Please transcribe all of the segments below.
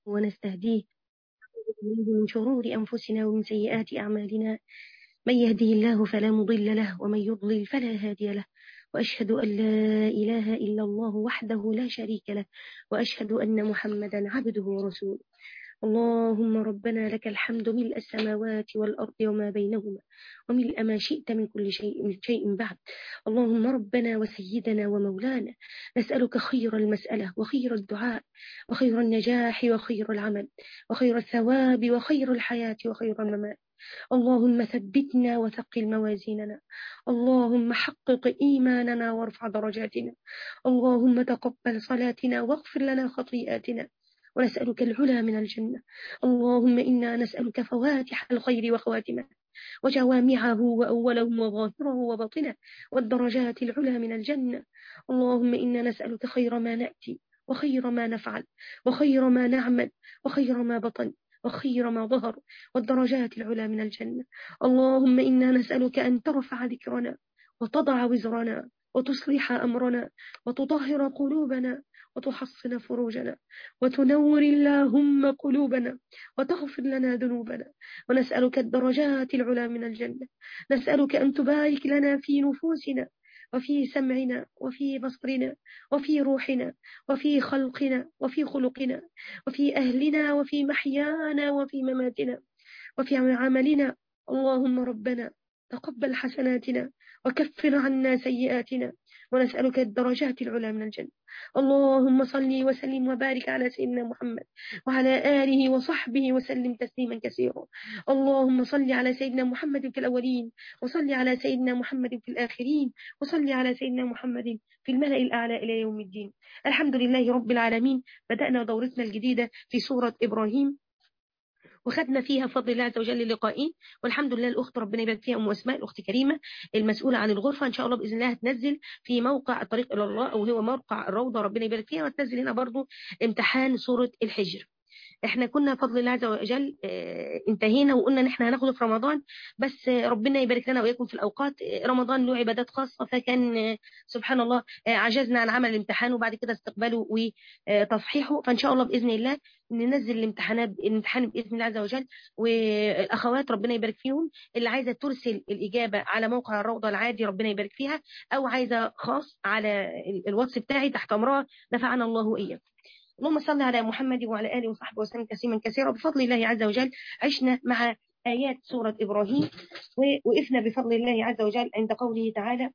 ونستهديه من شرور أنفسنا ومن سيئات أعمالنا من يهدي الله فلا مضل له ومن يضلل فلا هادي له وأشهد أن لا إله إلا الله وحده لا شريك له وأشهد أن محمدا عبده ورسوله اللهم ربنا لك الحمد ملء السماوات والأرض وما بينهما وملء ما شئت من كل شيء من شيء بعد اللهم ربنا وسيدنا ومولانا نسألك خير المسألة وخير الدعاء وخير النجاح وخير العمل وخير الثواب وخير الحياة وخير الممات اللهم ثبتنا وثقل موازيننا اللهم حقق إيماننا وارفع درجاتنا اللهم تقبل صلاتنا واغفر لنا خطيئاتنا ونسألك العلا من الجنة اللهم إنا نسألك فواتح الخير وخواتمه وجوامعه وأوله وظاهره وباطنه والدرجات العلا من الجنة اللهم إنا نسألك خير ما نأتي وخير ما نفعل وخير ما نعمل وخير ما بطن وخير ما ظهر والدرجات العلا من الجنة اللهم إنا نسألك أن ترفع ذكرنا وتضع وزرنا وتصلح أمرنا وتطهر قلوبنا وتحصن فروجنا وتنور اللهم قلوبنا وتغفر لنا ذنوبنا ونسألك الدرجات العلا من الجنة نسألك أن تبارك لنا في نفوسنا وفي سمعنا وفي بصرنا وفي روحنا وفي خلقنا وفي خلقنا وفي أهلنا وفي محيانا وفي مماتنا وفي عملنا اللهم ربنا تقبل حسناتنا وكفر عنا سيئاتنا ونسألك الدرجات العلى من الجنة اللهم صل وسلم وبارك على سيدنا محمد وعلى آله وصحبه وسلم تسليما كثيرا اللهم صل على سيدنا محمد في الأولين وصل على سيدنا محمد في الآخرين وصل على سيدنا محمد في الملأ الأعلى إلى يوم الدين الحمد لله رب العالمين بدأنا دورتنا الجديدة في سورة إبراهيم وخدنا فيها فضل الله عز وجل لقائين والحمد لله الأخت ربنا يبارك فيها أم أسماء الأخت كريمة المسؤولة عن الغرفة إن شاء الله بإذن الله هتنزل في موقع الطريق إلى الله أو هو موقع الروضة ربنا يبارك فيها وتنزل هنا برضو امتحان سورة الحجر احنا كنا بفضل الله عز وجل اه انتهينا وقلنا ان احنا هناخده في رمضان بس ربنا يبارك لنا واياكم في الاوقات رمضان له عبادات خاصه فكان اه سبحان الله اه عجزنا عن عمل الامتحان وبعد كده استقباله وتصحيحه فان شاء الله باذن الله ننزل الامتحانات الامتحان باذن الله عز وجل والاخوات ربنا يبارك فيهم اللي عايزه ترسل الاجابه على موقع الروضه العادي ربنا يبارك فيها او عايزه خاص على الواتس بتاعي تحت امرها نفعنا الله واياكم اللهم صل على محمد وعلى آله وصحبه وسلم تسليما كثيرا بفضل الله عز وجل عشنا مع آيات سورة إبراهيم ووقفنا بفضل الله عز وجل عند قوله تعالى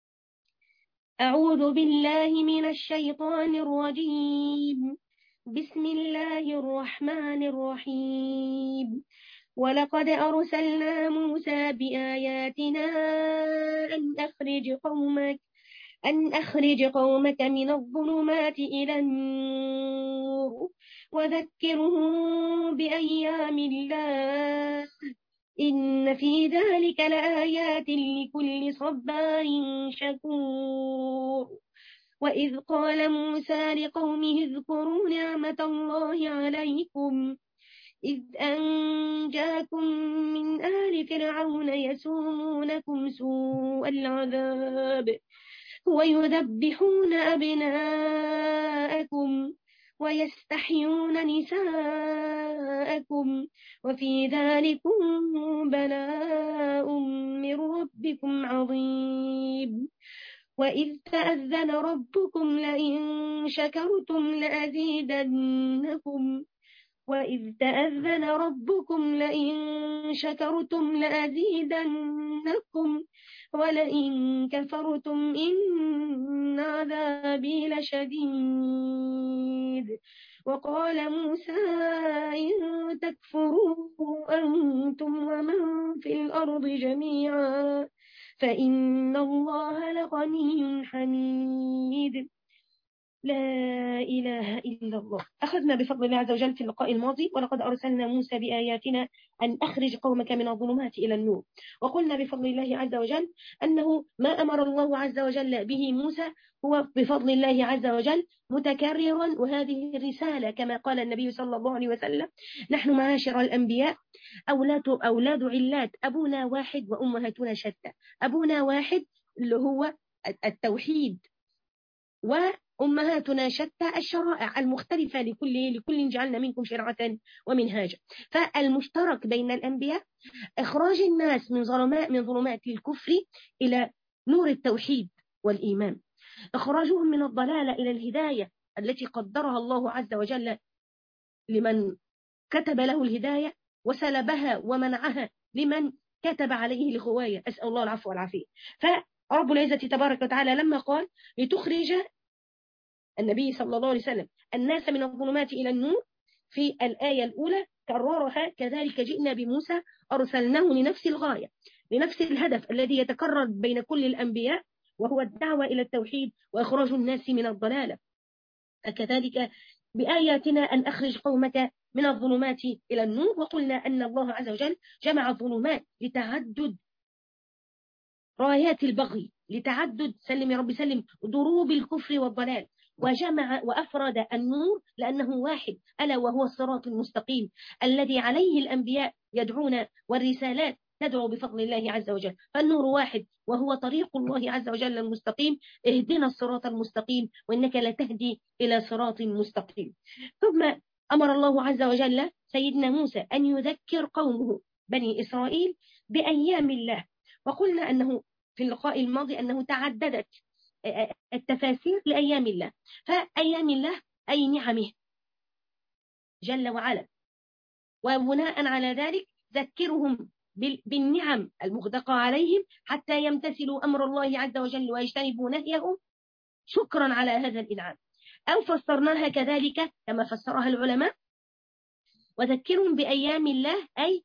أعوذ بالله من الشيطان الرجيم بسم الله الرحمن الرحيم ولقد أرسلنا موسى بآياتنا أن أخرج قومك أن أخرج قومك من الظلمات إلى النور وذكرهم بأيام الله إن في ذلك لآيات لكل صبار شكور وإذ قال موسى لقومه اذكروا نعمة الله عليكم إذ أنجاكم من آل فرعون يسومونكم سوء العذاب ويذبحون أبناءكم ويستحيون نساءكم وفي ذلكم بلاء من ربكم عظيم وإذ تأذن ربكم لئن شكرتم لأزيدنكم وإذ تأذن ربكم لئن شكرتم لأزيدنكم ولئن كفرتم إن عذابي لشديد وقال موسى إن تكفروا أنتم ومن في الأرض جميعا فإن الله لغني حميد لا إله إلا الله أخذنا بفضل الله عز وجل في اللقاء الماضي ولقد أرسلنا موسى بآياتنا أن أخرج قومك من الظلمات إلى النور وقلنا بفضل الله عز وجل أنه ما أمر الله عز وجل به موسى هو بفضل الله عز وجل متكررا وهذه الرسالة كما قال النبي صلى الله عليه وسلم نحن معاشر الأنبياء أولاد, أولاد علات أبونا واحد وأمهاتنا شتى أبونا واحد اللي هو التوحيد و أمهاتنا شتى الشرائع المختلفة لكل لكل جعلنا منكم شرعة ومنهاجا فالمشترك بين الأنبياء إخراج الناس من ظلمات من ظلمات الكفر إلى نور التوحيد والإيمان إخراجهم من الضلالة إلى الهداية التي قدرها الله عز وجل لمن كتب له الهداية وسلبها ومنعها لمن كتب عليه الغواية أسأل الله العفو والعافية فرب العزة تبارك وتعالى لما قال لتخرج النبي صلى الله عليه وسلم الناس من الظلمات إلى النور في الآية الأولى كررها كذلك جئنا بموسى أرسلناه لنفس الغاية لنفس الهدف الذي يتكرر بين كل الأنبياء وهو الدعوة إلى التوحيد وإخراج الناس من الضلالة فكذلك بآياتنا أن أخرج قومك من الظلمات إلى النور وقلنا أن الله عز وجل جمع الظلمات لتعدد رايات البغي لتعدد سلم يا رب سلم ضروب الكفر والضلال وجمع وأفرد النور لأنه واحد ألا وهو الصراط المستقيم الذي عليه الأنبياء يدعون والرسالات تدعو بفضل الله عز وجل فالنور واحد وهو طريق الله عز وجل المستقيم اهدنا الصراط المستقيم وإنك لتهدي إلى صراط مستقيم ثم أمر الله عز وجل سيدنا موسى أن يذكر قومه بني إسرائيل بأيام الله وقلنا أنه في اللقاء الماضي أنه تعددت التفاسير لأيام الله فأيام الله أي نعمه جل وعلا وبناء على ذلك ذكرهم بالنعم المغدقة عليهم حتى يمتثلوا أمر الله عز وجل ويجتنبوا نهيه شكرا على هذا الإنعام أو فسرناها كذلك كما فسرها العلماء وذكرهم بأيام الله أي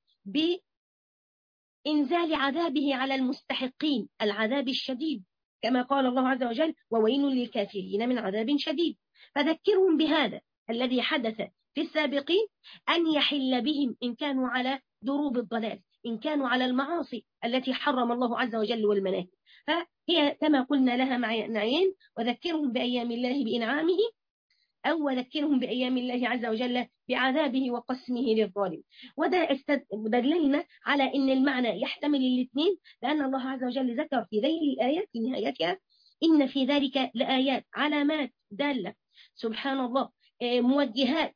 بإنزال عذابه على المستحقين العذاب الشديد كما قال الله عز وجل وويل للكافرين من عذاب شديد فذكرهم بهذا الذي حدث في السابقين أن يحل بهم إن كانوا على دروب الضلال إن كانوا على المعاصي التي حرم الله عز وجل والمناهي فهي كما قلنا لها معنيين وذكرهم بأيام الله بإنعامه أو وذكرهم بأيام الله عز وجل بعذابه وقسمه للظالم وده دللنا على أن المعنى يحتمل الاثنين لأن الله عز وجل ذكر في ذيل الآيات في نهايتها إن في ذلك لآيات علامات دالة سبحان الله موجهات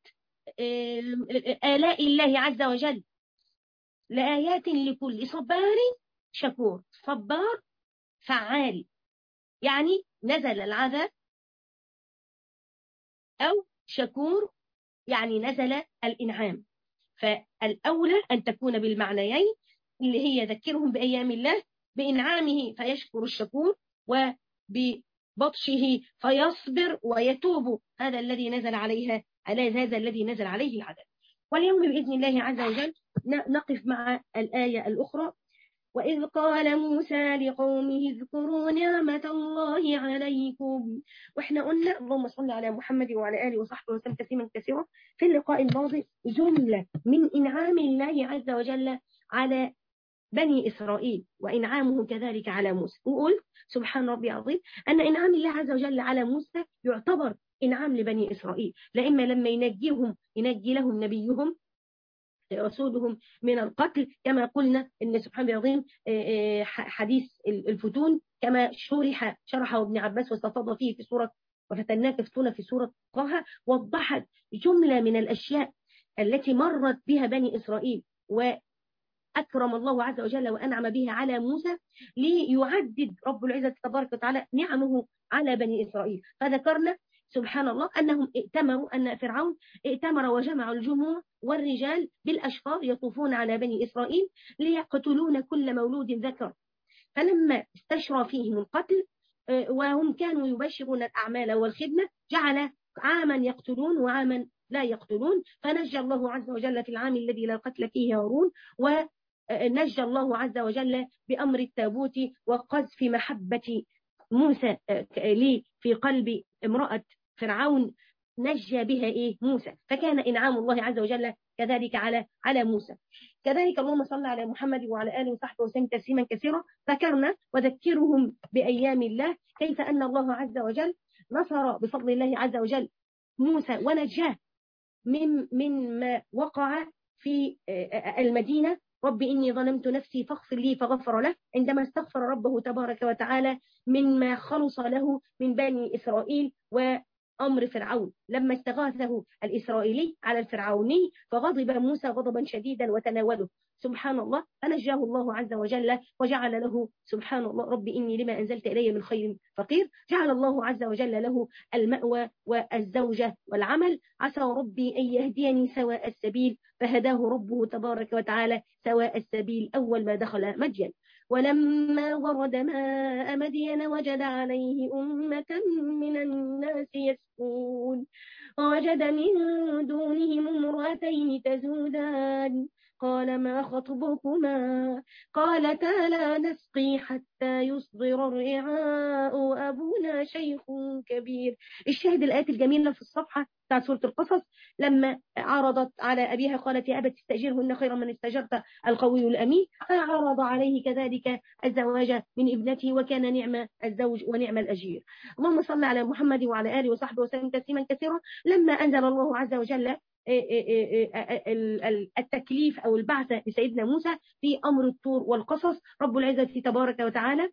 آلاء الله عز وجل لآيات لكل صبار شكور صبار فعال يعني نزل العذاب أو شكور يعني نزل الإنعام فالأولى أن تكون بالمعنيين اللي هي ذكرهم بأيام الله بإنعامه فيشكر الشكور وببطشه فيصبر ويتوب هذا الذي نزل عليها على هذا الذي نزل عليه العذاب واليوم بإذن الله عز وجل نقف مع الآية الأخرى وإذ قال موسى لقومه اذكروا نعمة الله عليكم وإحنا قلنا اللهم صل على محمد وعلى آله وصحبه وسلم تسليما كثيرا في اللقاء الماضي جملة من إنعام الله عز وجل على بني إسرائيل وإنعامه كذلك على موسى وقلت سبحان ربي العظيم أن إنعام الله عز وجل على موسى يعتبر إنعام لبني إسرائيل لإما لما ينجيهم ينجي لهم نبيهم رسولهم من القتل كما قلنا ان سبحان العظيم حديث الفتون كما شرح شرحه ابن عباس واستفاض فيه في سوره وفتناك فتونا في سوره طه وضحت جمله من الاشياء التي مرت بها بني اسرائيل وأكرم الله عز وجل وأنعم بها على موسى ليعدد رب العزة تبارك وتعالى نعمه على بني إسرائيل فذكرنا سبحان الله أنهم ائتمروا أن فرعون ائتمر وجمع الجموع والرجال بالأشفار يطوفون على بني إسرائيل ليقتلون كل مولود ذكر فلما استشرى فيهم القتل وهم كانوا يبشرون الأعمال والخدمة جعل عاما يقتلون وعاما لا يقتلون فنجى الله عز وجل في العام الذي لا قتل فيه هارون ونجى الله عز وجل بأمر التابوت وقذف محبة موسى لي في قلب امرأة فرعون نجى بها إيه موسى فكان إنعام الله عز وجل كذلك على على موسى كذلك اللهم صل على محمد وعلى آله وصحبه وسلم تسليما كثيرا ذكرنا وذكرهم بأيام الله كيف أن الله عز وجل نصر بفضل الله عز وجل موسى ونجاه من من ما وقع في المدينة رب إني ظلمت نفسي فاغفر لي فغفر له عندما استغفر ربه تبارك وتعالى مما خلص له من بني إسرائيل و أمر فرعون لما استغاثه الإسرائيلي على الفرعوني فغضب موسى غضبا شديدا وتناوله سبحان الله فنجاه الله عز وجل وجعل له سبحان الله رب إني لما أنزلت إلي من خير فقير جعل الله عز وجل له المأوى والزوجة والعمل عسى ربي أن يهديني سواء السبيل فهداه ربه تبارك وتعالى سواء السبيل أول ما دخل مدين ولما ورد ماء مدين وجد عليه أمة من الناس يسكون ووجد من دونهم امرأتين تزودان قال ما خطبكما قالتا لا نسقي حتى يصدر الرعاء أبونا شيخ كبير الشاهد الآيات الجميلة في الصفحة بتاعت سورة القصص لما عرضت على أبيها قالت يا أبت استأجرهن خيرا من استجرت القوي الأمين فعرض عليه كذلك الزواج من ابنته وكان نعم الزوج ونعم الأجير اللهم صل على محمد وعلى آله وصحبه وسلم تسليما كثيرا لما أنزل الله عز وجل التكليف أو البعث لسيدنا موسى في أمر الطور والقصص رب العزة تبارك وتعالى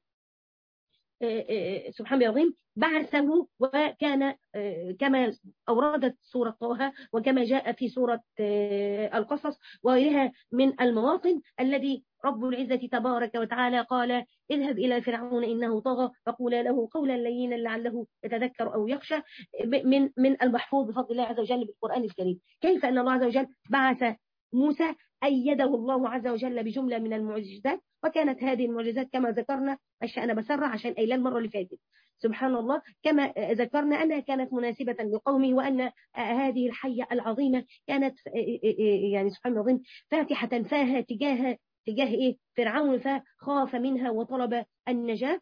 سبحان الله العظيم بعثه وكان كما أوردت سورة طه وكما جاء في سورة القصص وغيرها من المواطن الذي رب العزة تبارك وتعالى قال اذهب إلى فرعون إنه طغى فقولا له قولا لينا لعله يتذكر أو يخشى من من المحفوظ بفضل الله عز وجل بالقرآن الكريم كيف أن الله عز وجل بعث موسى أيده الله عز وجل بجملة من المعجزات وكانت هذه المعجزات كما ذكرنا عشان أنا بسرع عشان قايله المرة اللي فاتت سبحان الله كما ذكرنا أنها كانت مناسبة لقومه وأن هذه الحية العظيمة كانت يعني سبحان الله فاتحة فاها تجاه تجاه إيه فرعون فخاف منها وطلب النجاة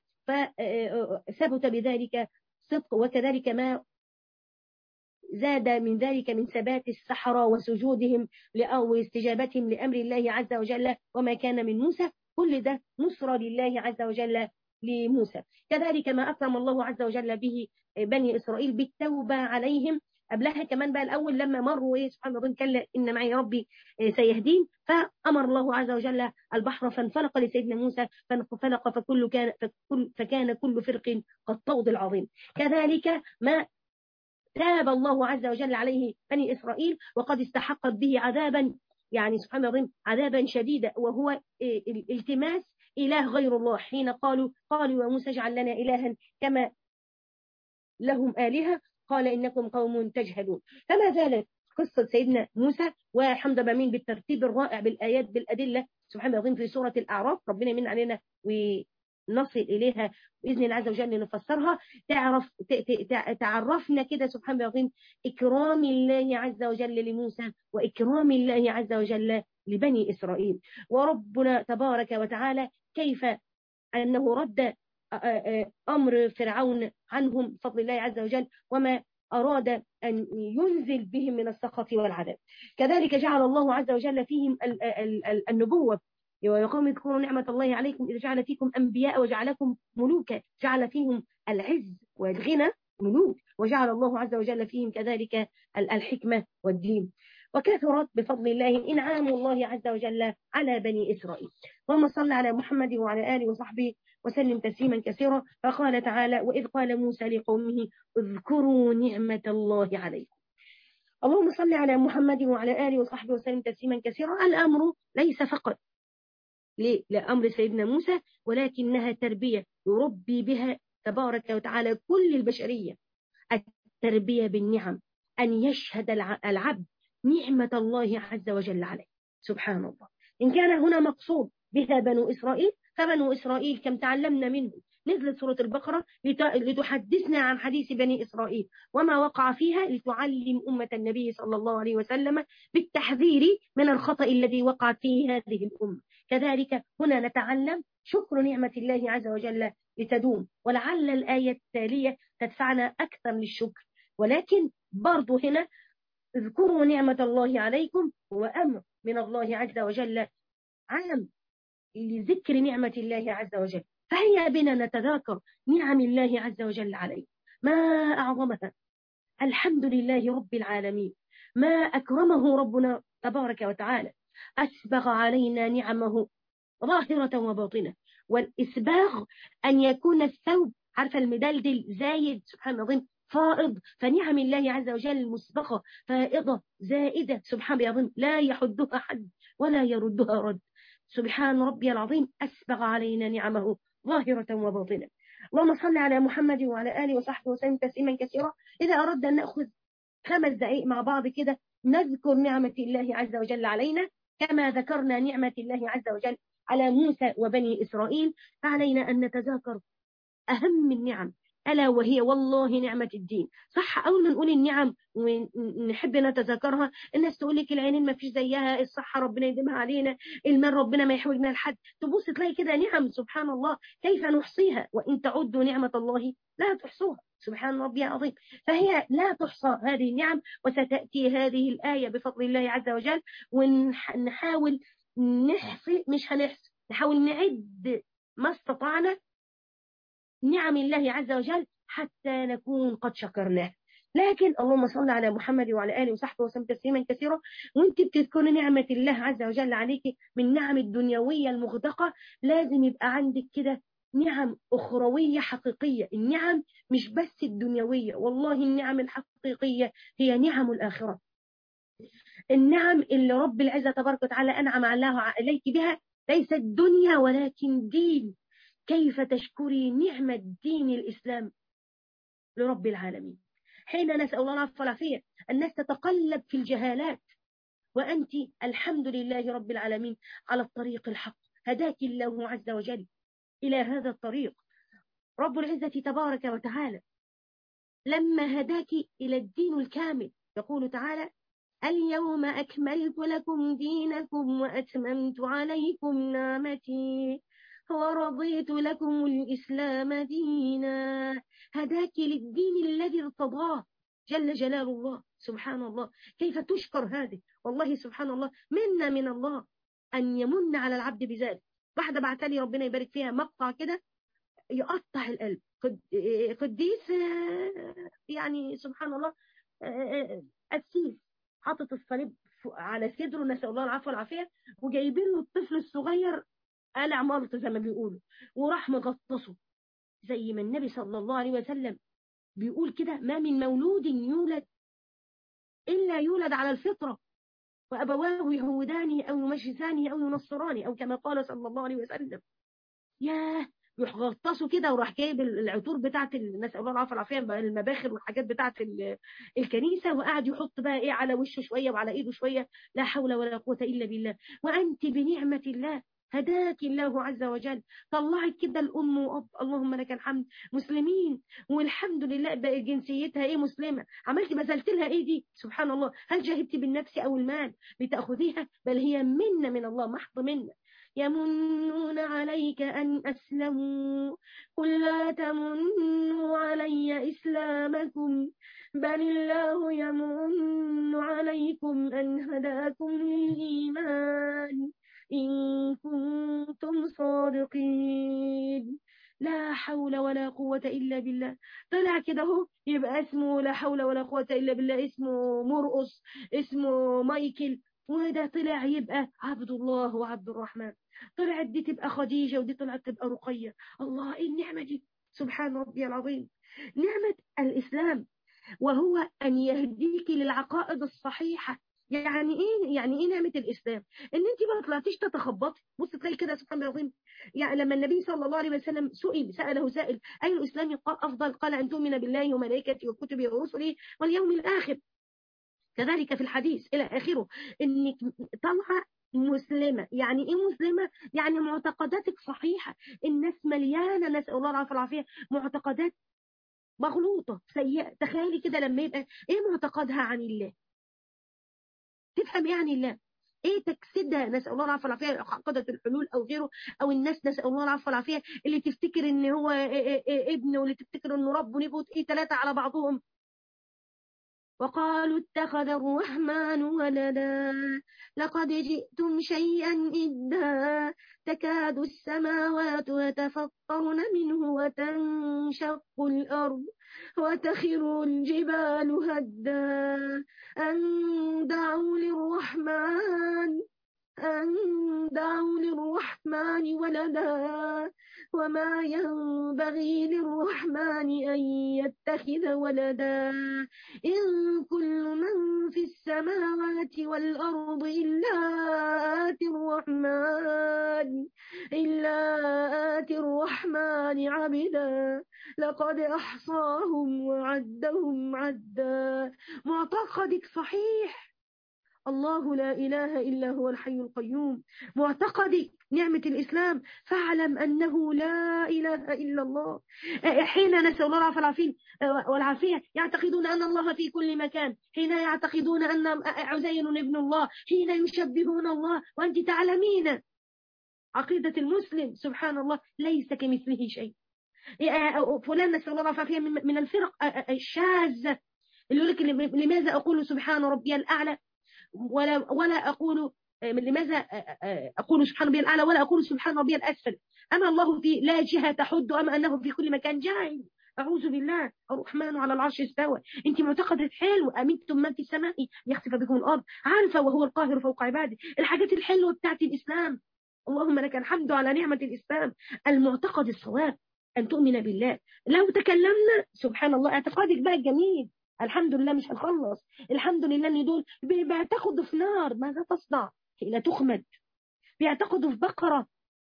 فثبت بذلك صدق وكذلك ما زاد من ذلك من ثبات السحرة وسجودهم أو استجابتهم لأمر الله عز وجل وما كان من موسى كل ده نصرة لله عز وجل لموسى كذلك ما أكرم الله عز وجل به بني إسرائيل بالتوبة عليهم قبلها كمان بقى الأول لما مروا إيه سبحان الله كلا إن معي ربي سيهدين فأمر الله عز وجل البحر فانفلق لسيدنا موسى فانفلق فكل كان فكل فكان كل فرق كالطود العظيم كذلك ما تاب الله عز وجل عليه بني إسرائيل وقد استحقت به عذابا يعني سبحان الله عذابا شديدا وهو التماس إله غير الله حين قالوا قالوا يا موسى اجعل لنا إلها كما لهم آلهة قال إنكم قوم تجهلون فما زالت قصة سيدنا موسى وحمد بامين بالترتيب الرائع بالآيات بالأدلة سبحان الله في سورة الأعراف ربنا يمن علينا ونصل إليها بإذن الله عز وجل نفسرها تعرف تعرفنا كده سبحان الله العظيم إكرام الله عز وجل لموسى وإكرام الله عز وجل لبني إسرائيل وربنا تبارك وتعالى كيف أنه رد أمر فرعون عنهم بفضل الله عز وجل وما أراد أن ينزل بهم من السخط والعذاب كذلك جعل الله عز وجل فيهم النبوة يا قوم اذكروا نعمة الله عليكم إذا جعل فيكم أنبياء وجعلكم ملوكا جعل فيهم العز والغنى ملوك وجعل الله عز وجل فيهم كذلك الحكمة والدين وكثرت بفضل الله إنعام الله عز وجل على بني إسرائيل اللهم صل على محمد وعلى آله وصحبه وسلم تسليما كثيرا فقال تعالى وإذ قال موسى لقومه اذكروا نعمة الله عليكم اللهم صل على محمد وعلى آله وصحبه وسلم تسليما كثيرا الأمر ليس فقط لأمر سيدنا موسى ولكنها تربية يربي بها تبارك وتعالى كل البشرية التربية بالنعم أن يشهد العبد نعمة الله عز وجل عليه سبحان الله إن كان هنا مقصود بها بنو إسرائيل فبنو إسرائيل كم تعلمنا منه نزلت سورة البقرة لتحدثنا عن حديث بني إسرائيل وما وقع فيها لتعلم أمة النبي صلى الله عليه وسلم بالتحذير من الخطأ الذي وقعت فيه هذه الأمة كذلك هنا نتعلم شكر نعمة الله عز وجل لتدوم ولعل الآية التالية تدفعنا أكثر للشكر ولكن برضو هنا اذكروا نعمة الله عليكم هو أمر من الله عز وجل عام لذكر نعمة الله عز وجل فهيا بنا نتذاكر نعم الله عز وجل عليه ما أعظمها الحمد لله رب العالمين ما أكرمه ربنا تبارك وتعالى أسبغ علينا نعمه ظاهرة وباطنة والإسباغ أن يكون الثوب عارفة المدلدل زايد سبحان الله فائض فنعم الله عز وجل مسبقة فائضة زائدة سبحان الله العظيم لا يحدها حد ولا يردها رد سبحان ربي العظيم أسبغ علينا نعمه ظاهرة وباطنة اللهم صل على محمد وعلى آله وصحبه وسلم تسليما كثيرا إذا أردنا أن نأخذ خمس دقائق مع بعض كده نذكر نعمة الله عز وجل علينا كما ذكرنا نعمة الله عز وجل على موسى وبني إسرائيل فعلينا أن نتذاكر أهم النعم ألا وهي والله نعمة الدين صح أول ما نقول النعم ونحب نتذكرها الناس تقول لك العينين ما فيش زيها الصحة ربنا يديمها علينا المال ربنا ما يحوجنا لحد تبص تلاقي كده نعم سبحان الله كيف نحصيها وإن تعدوا نعمة الله لا تحصوها سبحان ربي العظيم فهي لا تحصى هذه النعم وستأتي هذه الآية بفضل الله عز وجل ونحاول نحصي مش هنحصي نحاول نعد ما استطعنا نعم الله عز وجل حتى نكون قد شكرناه لكن اللهم صل على محمد وعلى اله وصحبه وسلم تسليما كثيرا وانت بتذكري نعمه الله عز وجل عليك من نعم الدنيويه المغدقه لازم يبقى عندك كده نعم اخرويه حقيقيه النعم مش بس الدنيويه والله النعم الحقيقيه هي نعم الاخره النعم اللي رب العزه تبارك وتعالى انعم الله عليك بها ليست دنيا ولكن دين كيف تشكري نعمة دين الإسلام لرب العالمين حين نسأل الله العفو والعافية الناس تتقلب في الجهالات وأنت الحمد لله رب العالمين على الطريق الحق هداك الله عز وجل إلى هذا الطريق رب العزة تبارك وتعالى لما هداك إلى الدين الكامل يقول تعالى اليوم أكملت لكم دينكم وأتممت عليكم نعمتي ورضيت لكم الإسلام دينا هداك للدين الذي ارتضاه جل جلال الله سبحان الله كيف تشكر هذه والله سبحان الله منا من الله أن يمن على العبد بذلك واحدة بعت لي ربنا يبارك فيها مقطع كده يقطع القلب قديس يعني سبحان الله قسيس حاطط الصليب على صدره نسأل الله العفو والعافية وجايبين له الطفل الصغير قلع ملط زي ما بيقولوا وراح مغطسه زي ما النبي صلى الله عليه وسلم بيقول كده ما من مولود يولد إلا يولد على الفطرة وأبواه يهودانه أو يمجسانه أو ينصرانه أو كما قال صلى الله عليه وسلم ياه يروح غطسه كده وراح جايب العطور بتاعت نسال الله العافيه والعافيه المباخر والحاجات بتاعت الكنيسه وقعد يحط بقى ايه على وشه شويه وعلى ايده شويه لا حول ولا قوه الا بالله وانت بنعمه الله هداك الله عز وجل طلعت كده الأم وأب اللهم لك الحمد مسلمين والحمد لله بقى جنسيتها إيه مسلمة عملتي بذلت لها إيه دي سبحان الله هل جاهدتي بالنفس أو المال لتأخذيها بل هي منة من الله محض منة يمنون عليك أن أسلموا قل لا تمنوا علي إسلامكم بل الله يمن عليكم أن هداكم للإيمان إن كنتم صادقين لا حول ولا قوة إلا بالله طلع كده اهو يبقى اسمه لا حول ولا قوة إلا بالله اسمه مرقص اسمه مايكل وده طلع يبقى عبد الله وعبد الرحمن طلعت دي تبقى خديجة ودي طلعت تبقى رقية الله ايه النعمة دي سبحان ربي العظيم نعمة الإسلام وهو أن يهديك للعقائد الصحيحة يعني ايه يعني ايه نعمه الاسلام ان انت ما طلعتيش تتخبطي بص تلاقي كده سبحان الله العظيم يعني لما النبي صلى الله عليه وسلم سئل ساله سائل اي الاسلام افضل قال ان تؤمن بالله وملائكته وكتبه ورسله واليوم الاخر كذلك في الحديث الى اخره انك طالعه مسلمة يعني ايه مسلمة يعني معتقداتك صحيحة الناس مليانة نسأل الله العافية والعافية معتقدات مغلوطة سيئة تخيلي كده لما يبقى ايه معتقدها عن الله تفهم يعني الله ايه تجسدها نسال الله العافيه والعافيه عقيده الحلول او غيره او الناس نسال الله العافيه والعافيه اللي تفتكر ان هو إيه إيه ابن واللي تفتكر انه رب ونبوت ايه ثلاثه على بعضهم وقالوا اتخذ الرحمن ولدا لقد جئتم شيئا إدا تكاد السماوات يتفطرن منه وتنشق الأرض وتخر الجبال هدا أن دعوا للرحمن أن دعوا للرحمن ولدا وما ينبغي للرحمن أن يتخذ ولدا إن كل من في السماوات والأرض إلا آتي الرحمن إلا آتي الرحمن عبدا لقد أحصاهم وعدهم عدا معتقدك صحيح الله لا إله إلا هو الحي القيوم معتقدك نعمة الإسلام فاعلم أنه لا إله إلا الله حين نسأل الله العافية والعافية والعافية يعتقدون أن الله في كل مكان حين يعتقدون أن عزير ابن الله حين يشبهون الله وأنت تعلمين عقيدة المسلم سبحان الله ليس كمثله شيء فلان نسأل الله العافية من الفرق الشاذة اللي يقول لك لماذا أقول سبحان ربي الأعلى ولا ولا أقول لماذا أقول سبحان ربي الأعلى ولا أقول سبحان ربي الأسفل أما الله في لا جهة تحد أما أنه في كل مكان جاهل أعوذ بالله الرحمن على العرش استوى أنت معتقدة حلو أمنتم من في السماء يخسف بكم الأرض عارفة وهو القاهر فوق عباده الحاجات الحلوة بتاعت الإسلام اللهم لك الحمد على نعمة الإسلام المعتقد الصواب أن تؤمن بالله لو تكلمنا سبحان الله اعتقادك بقى جميل الحمد لله مش هنخلص الحمد لله ان دول بيعتقدوا في نار ماذا تصنع لا تخمد بيعتقدوا في بقرة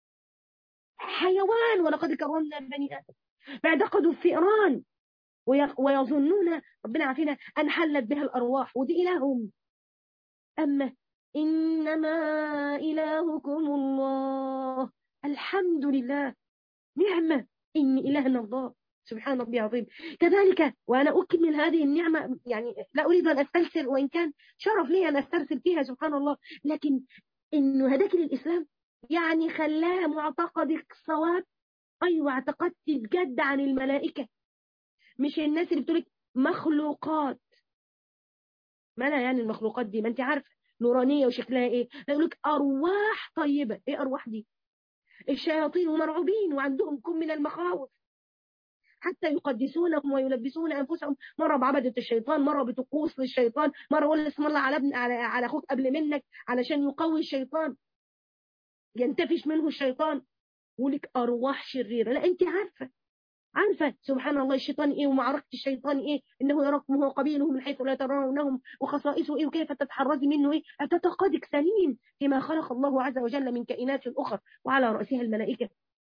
حيوان ولقد كرمنا بني آدم بيعتقدوا في فئران ويظنون ربنا عافينا أن حلت بها الأرواح ودي إلههم أما إنما إلهكم الله الحمد لله نعمة إن إلهنا الله سبحان ربي عظيم كذلك وأنا أكمل هذه النعمة يعني لا أريد أن أسترسل وإن كان شرف لي أن أسترسل فيها سبحان الله لكن إنه هداك للإسلام يعني خلاها معتقدك صواب أيوة اعتقدت بجد عن الملائكة مش الناس اللي بتقولك مخلوقات ما لا يعني المخلوقات دي ما انت عارفه نورانية وشكلها ايه يقولك أرواح طيبة ايه أرواح دي الشياطين مرعوبين وعندهم كم من المخاوف حتى يقدسونهم ويلبسون انفسهم مره بعبده الشيطان مره بطقوس للشيطان مره يقول اسم الله على ابن على, على اخوك قبل منك علشان يقوي الشيطان ينتفش منه الشيطان ولك ارواح شريره لا انت عارفه عارفه سبحان الله الشيطان ايه ومعركه الشيطان ايه انه يراكم هو قبيله من حيث لا ترونهم وخصائصه ايه وكيف تتحرزي منه ايه اعتقادك سليم فيما خلق الله عز وجل من كائنات اخرى وعلى راسها الملائكه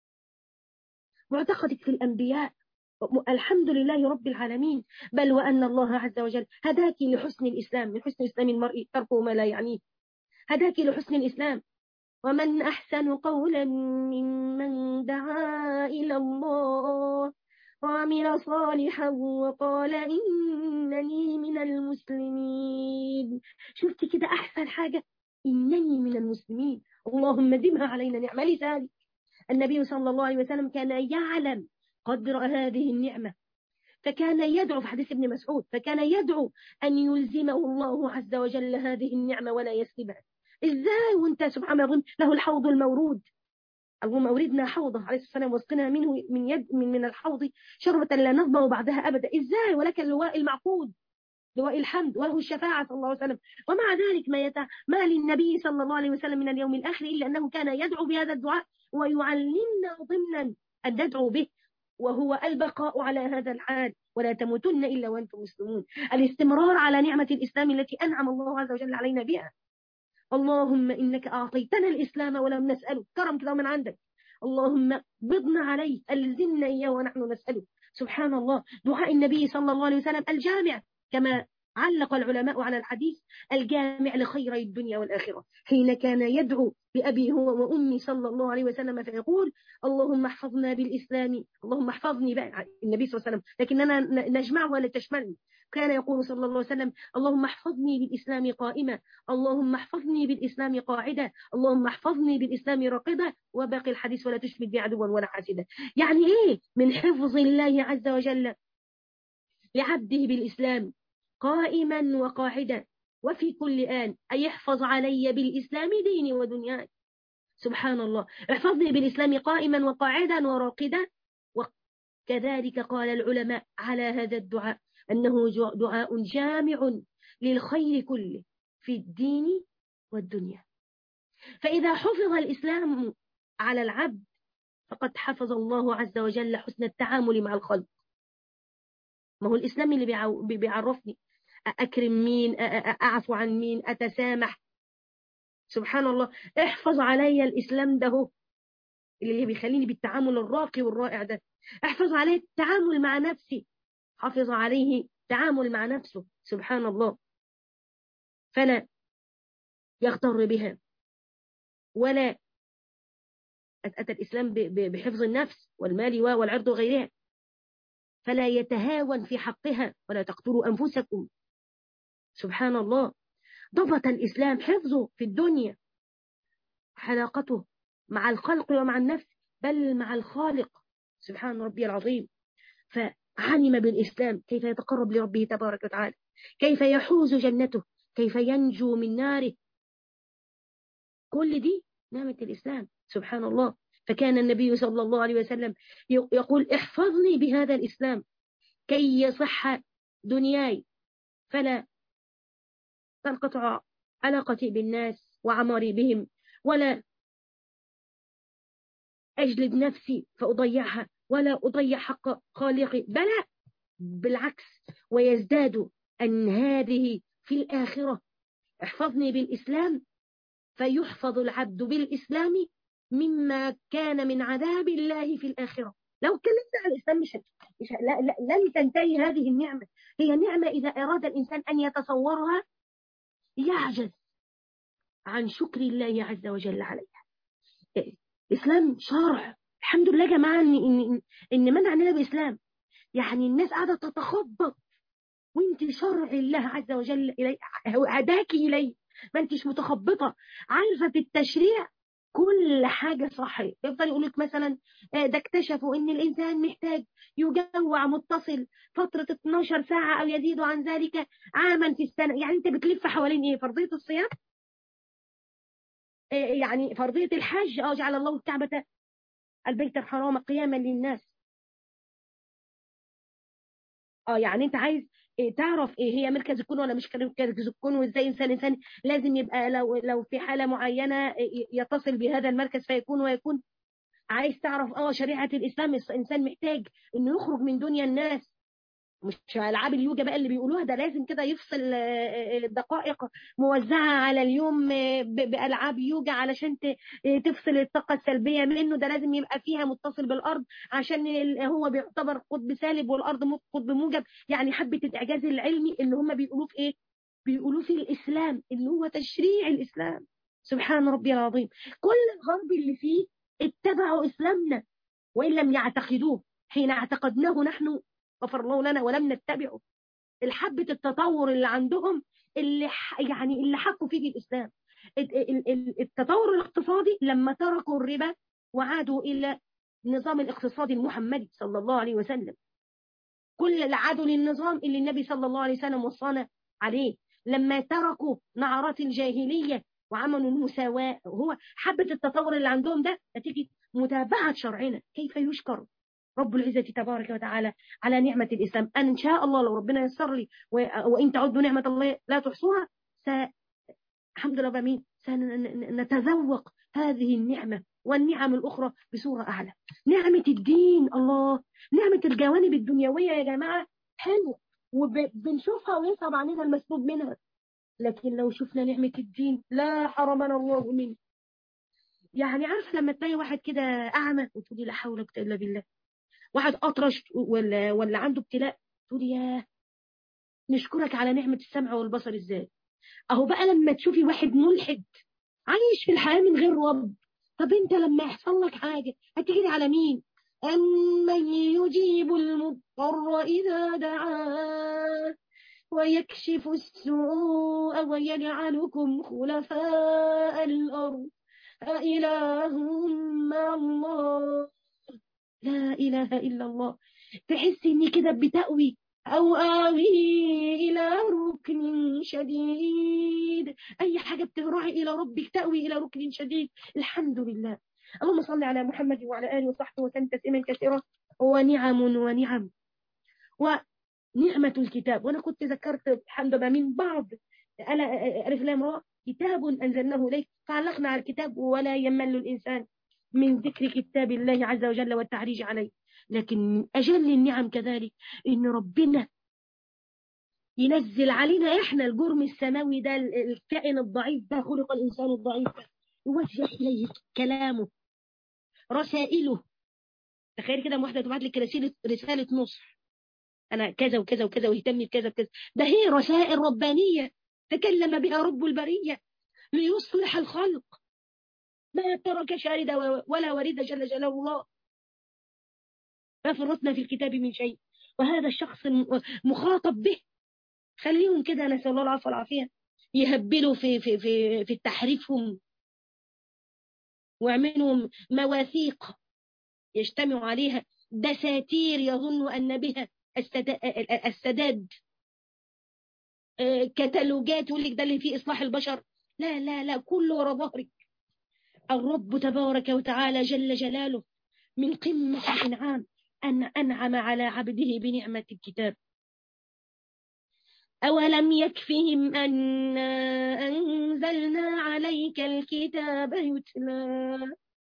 معتقدك في الانبياء الحمد لله رب العالمين بل وأن الله عز وجل هداك لحسن الإسلام من حسن إسلام المرء تركه ما لا يعنيه هداك لحسن الإسلام ومن أحسن قولا ممن دعا إلى الله وعمل صالحا وقال إنني من المسلمين شفت كده أحسن حاجة إنني من المسلمين اللهم دمها علينا نعمة لذلك النبي صلى الله عليه وسلم كان يعلم قدر هذه النعمة فكان يدعو في حديث ابن مسعود فكان يدعو أن يلزمه الله عز وجل هذه النعمة ولا يسلبها إزاي وانت سبحان الله له الحوض المورود اللهم أوردنا حوضه عليه الصلاة والسلام واسقنا منه من يد من, من الحوض شربة لا نظمأ بعدها أبدا إزاي ولك اللواء المعقود لواء الحمد وله الشفاعة صلى الله عليه وسلم ومع ذلك ما, يتع... ما للنبي صلى الله عليه وسلم من اليوم الآخر إلا أنه كان يدعو بهذا الدعاء ويعلمنا ضمنا أن ندعو به وهو البقاء على هذا الحال ولا تموتن إلا وأنتم مسلمون الاستمرار على نعمة الإسلام التي أنعم الله عز وجل علينا بها اللهم إنك أعطيتنا الإسلام ولم نسأله كرم كده من عندك اللهم بضنا عليه ألزمنا إياه ونحن نسأله سبحان الله دعاء النبي صلى الله عليه وسلم الجامع كما علق العلماء على الحديث الجامع لخيري الدنيا والآخرة حين كان يدعو بأبي هو وأمي صلى الله عليه وسلم فيقول اللهم احفظنا بالإسلام اللهم احفظني بقى النبي صلى الله عليه وسلم لكننا نجمعه ولا تشملني كان يقول صلى الله عليه وسلم اللهم احفظني بالإسلام قائمة اللهم احفظني بالإسلام قاعدة اللهم احفظني بالإسلام راقدة وباقي الحديث ولا تشمت بي عدوا ولا حاسدا يعني ايه من حفظ الله عز وجل لعبده بالإسلام قائما وقاعدا وفي كل آن أي احفظ علي بالإسلام ديني ودنياي سبحان الله احفظني بالإسلام قائما وقاعدا وراقدا وكذلك قال العلماء على هذا الدعاء أنه دعاء جامع للخير كله في الدين والدنيا فإذا حفظ الإسلام على العبد فقد حفظ الله عز وجل حسن التعامل مع الخلق ما هو الإسلام اللي بيعرفني أكرم مين أعفو عن مين أتسامح سبحان الله احفظ علي الإسلام ده هو اللي بيخليني بالتعامل الراقي والرائع ده احفظ عليه التعامل مع نفسي حفظ عليه التعامل مع نفسه سبحان الله فلا يغتر بها ولا أتى الإسلام بحفظ النفس والمال والعرض وغيرها فلا يتهاون في حقها ولا تقتلوا أنفسكم سبحان الله ضبط الإسلام حفظه في الدنيا حلاقته مع الخلق ومع النفس بل مع الخالق سبحان ربي العظيم فعلم بالإسلام كيف يتقرب لربه تبارك وتعالى كيف يحوز جنته كيف ينجو من ناره كل دي نعمة الإسلام سبحان الله فكان النبي صلى الله عليه وسلم يقول احفظني بهذا الإسلام كي يصح دنياي فلا تنقطع علاقتي بالناس وعمري بهم ولا أجلد نفسي فأضيعها ولا أضيع حق خالقي بلى بالعكس ويزداد أن هذه في الآخرة احفظني بالإسلام فيحفظ العبد بالإسلام مما كان من عذاب الله في الآخرة لو اتكلمت عن الإسلام مش, مش لا لا لن تنتهي هذه النعمة هي نعمة إذا أراد الإنسان أن يتصورها يعجز عن شكر الله عز وجل عليها الإسلام شرع الحمد لله يا جماعة إن, إن, إن من عننا بإسلام يعني الناس قاعدة تتخبط وانت شرع الله عز وجل إلي هداك إليه ما انتش متخبطة عارفة في التشريع كل حاجة صح يفضل يقول لك مثلا ده اكتشفوا ان الانسان محتاج يجوع متصل فترة 12 ساعة او يزيد عن ذلك عاما في السنة يعني انت بتلف حوالين ايه فرضية الصيام يعني فرضية الحج اه جعل الله الكعبة البيت الحرام قياما للناس اه يعني انت عايز إيه تعرف ايه هي مركز الكون ولا مش مركز الكون وازاي انسان انسان لازم يبقى لو لو في حاله معينه يتصل بهذا المركز فيكون ويكون عايز تعرف اه شريعه الاسلام الانسان محتاج انه يخرج من دنيا الناس مش العاب اليوجا بقى اللي بيقولوها ده لازم كده يفصل دقائق موزعه على اليوم بالعاب يوجا علشان تفصل الطاقه السلبيه منه ده لازم يبقى فيها متصل بالارض عشان هو بيعتبر قطب سالب والارض قطب موجب يعني حبه الاعجاز العلمي اللي هم بيقولوه في ايه بيقولوه في الاسلام اللي هو تشريع الاسلام سبحان ربي العظيم كل الغرب اللي فيه اتبعوا اسلامنا وان لم يعتقدوه حين اعتقدناه نحن غفر الله لنا ولم نتبعه الحبة التطور اللي عندهم اللي يعني اللي حكوا فيه الإسلام التطور الاقتصادي لما تركوا الربا وعادوا إلى النظام الاقتصادي المحمدي صلى الله عليه وسلم كل عادوا للنظام اللي النبي صلى الله عليه وسلم وصانا عليه لما تركوا نعرات الجاهلية وعملوا المساواة هو حبة التطور اللي عندهم ده نتيجة متابعة شرعنا كيف يشكر رب العزة تبارك وتعالى على نعمة الإسلام أن إن شاء الله لو ربنا يسر لي وإن تعدوا نعمة الله لا تحصوها س... الحمد لله بمين سنتذوق هذه النعمة والنعم الأخرى بصورة أعلى نعمة الدين الله نعمة الجوانب الدنيوية يا جماعة حلوة وبنشوفها ويصعب علينا المسلوب منها لكن لو شفنا نعمة الدين لا حرمنا الله منه يعني عارف لما تلاقي واحد كده أعمى وتقولي لا حول ولا قوة إلا بالله واحد أطرش ولا ولا عنده ابتلاء تقول ياه نشكرك على نعمة السمع والبصر ازاي اهو بقى لما تشوفي واحد ملحد عايش في الحياة من غير رب طب انت لما يحصل لك حاجة هتجري على مين أمن يجيب المضطر إذا دعاه ويكشف السوء ويجعلكم خلفاء الأرض أإله مع الله لا إله إلا الله تحسي إني كده بتأوي أو آوي إلى ركن شديد أي حاجة بتهرعي إلى ربك تأوي إلى ركن شديد الحمد لله اللهم صل على محمد وعلى آله وصحبه وسلم تسليما كثيرا ونعم ونعم ونعمة الكتاب وأنا كنت ذكرت الحمد لله من بعض أنا ألف لام راء كتاب أنزلناه إليك فعلقنا على الكتاب ولا يمل الإنسان من ذكر كتاب الله عز وجل والتعريج عليه لكن من أجل النعم كذلك إن ربنا ينزل علينا إحنا الجرم السماوي ده الكائن الضعيف ده خلق الإنسان الضعيف يوجه إليه كلامه رسائله تخيل كده واحدة تبعت لك رسالة رسالة نصح أنا كذا وكذا وكذا واهتم بكذا وكذا ده هي رسائل ربانية تكلم بها رب البرية ليصلح الخلق ما ترك شاردا ولا ورد جل جلاله الله ما فرطنا في الكتاب من شيء وهذا الشخص مخاطب به خليهم كده نسأل الله العفو والعافية يهبلوا في في في في تحريفهم واعملوا مواثيق يجتمع عليها دساتير يظن أن بها السداد كتالوجات يقول لك ده اللي فيه إصلاح البشر لا لا لا كله ورا ظهرك الرب تبارك وتعالى جل جلاله من قمة الإنعام أن أنعم على عبده بنعمة الكتاب أولم يكفهم أنا أنزلنا عليك الكتاب يتلى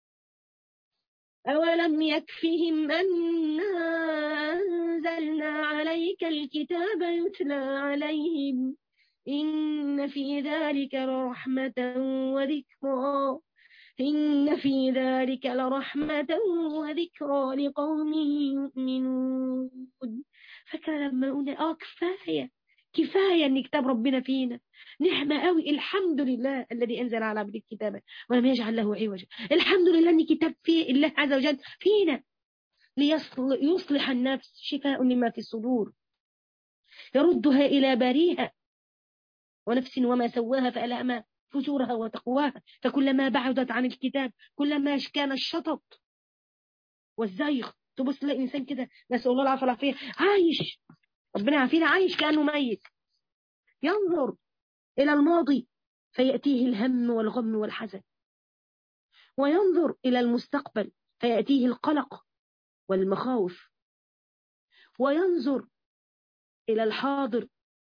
أولم يكفهم أنا أنزلنا عليك الكتاب يتلى عليهم إن في ذلك لرحمة وذكرى إن في ذلك لرحمة وذكرى لقوم يؤمنون فكان لما قلنا آه كفاية كفاية ان كتاب ربنا فينا نعمة قوي الحمد لله الذي انزل على عبد الكتاب ولم يجعل له عوجا الحمد لله ان كتاب في الله عز وجل فينا ليصلح النفس شفاء لما في الصدور يردها الى باريها ونفس وما سواها فألهمها فجورها وتقواها فكلما بعدت عن الكتاب كلما كان الشطط والزيغ تبص تلاقي انسان كده نسال الله العافيه والعافيه عايش ربنا يعافينا عايش كانه ميت ينظر الى الماضي فياتيه الهم والغم والحزن وينظر الى المستقبل فياتيه القلق والمخاوف وينظر الى الحاضر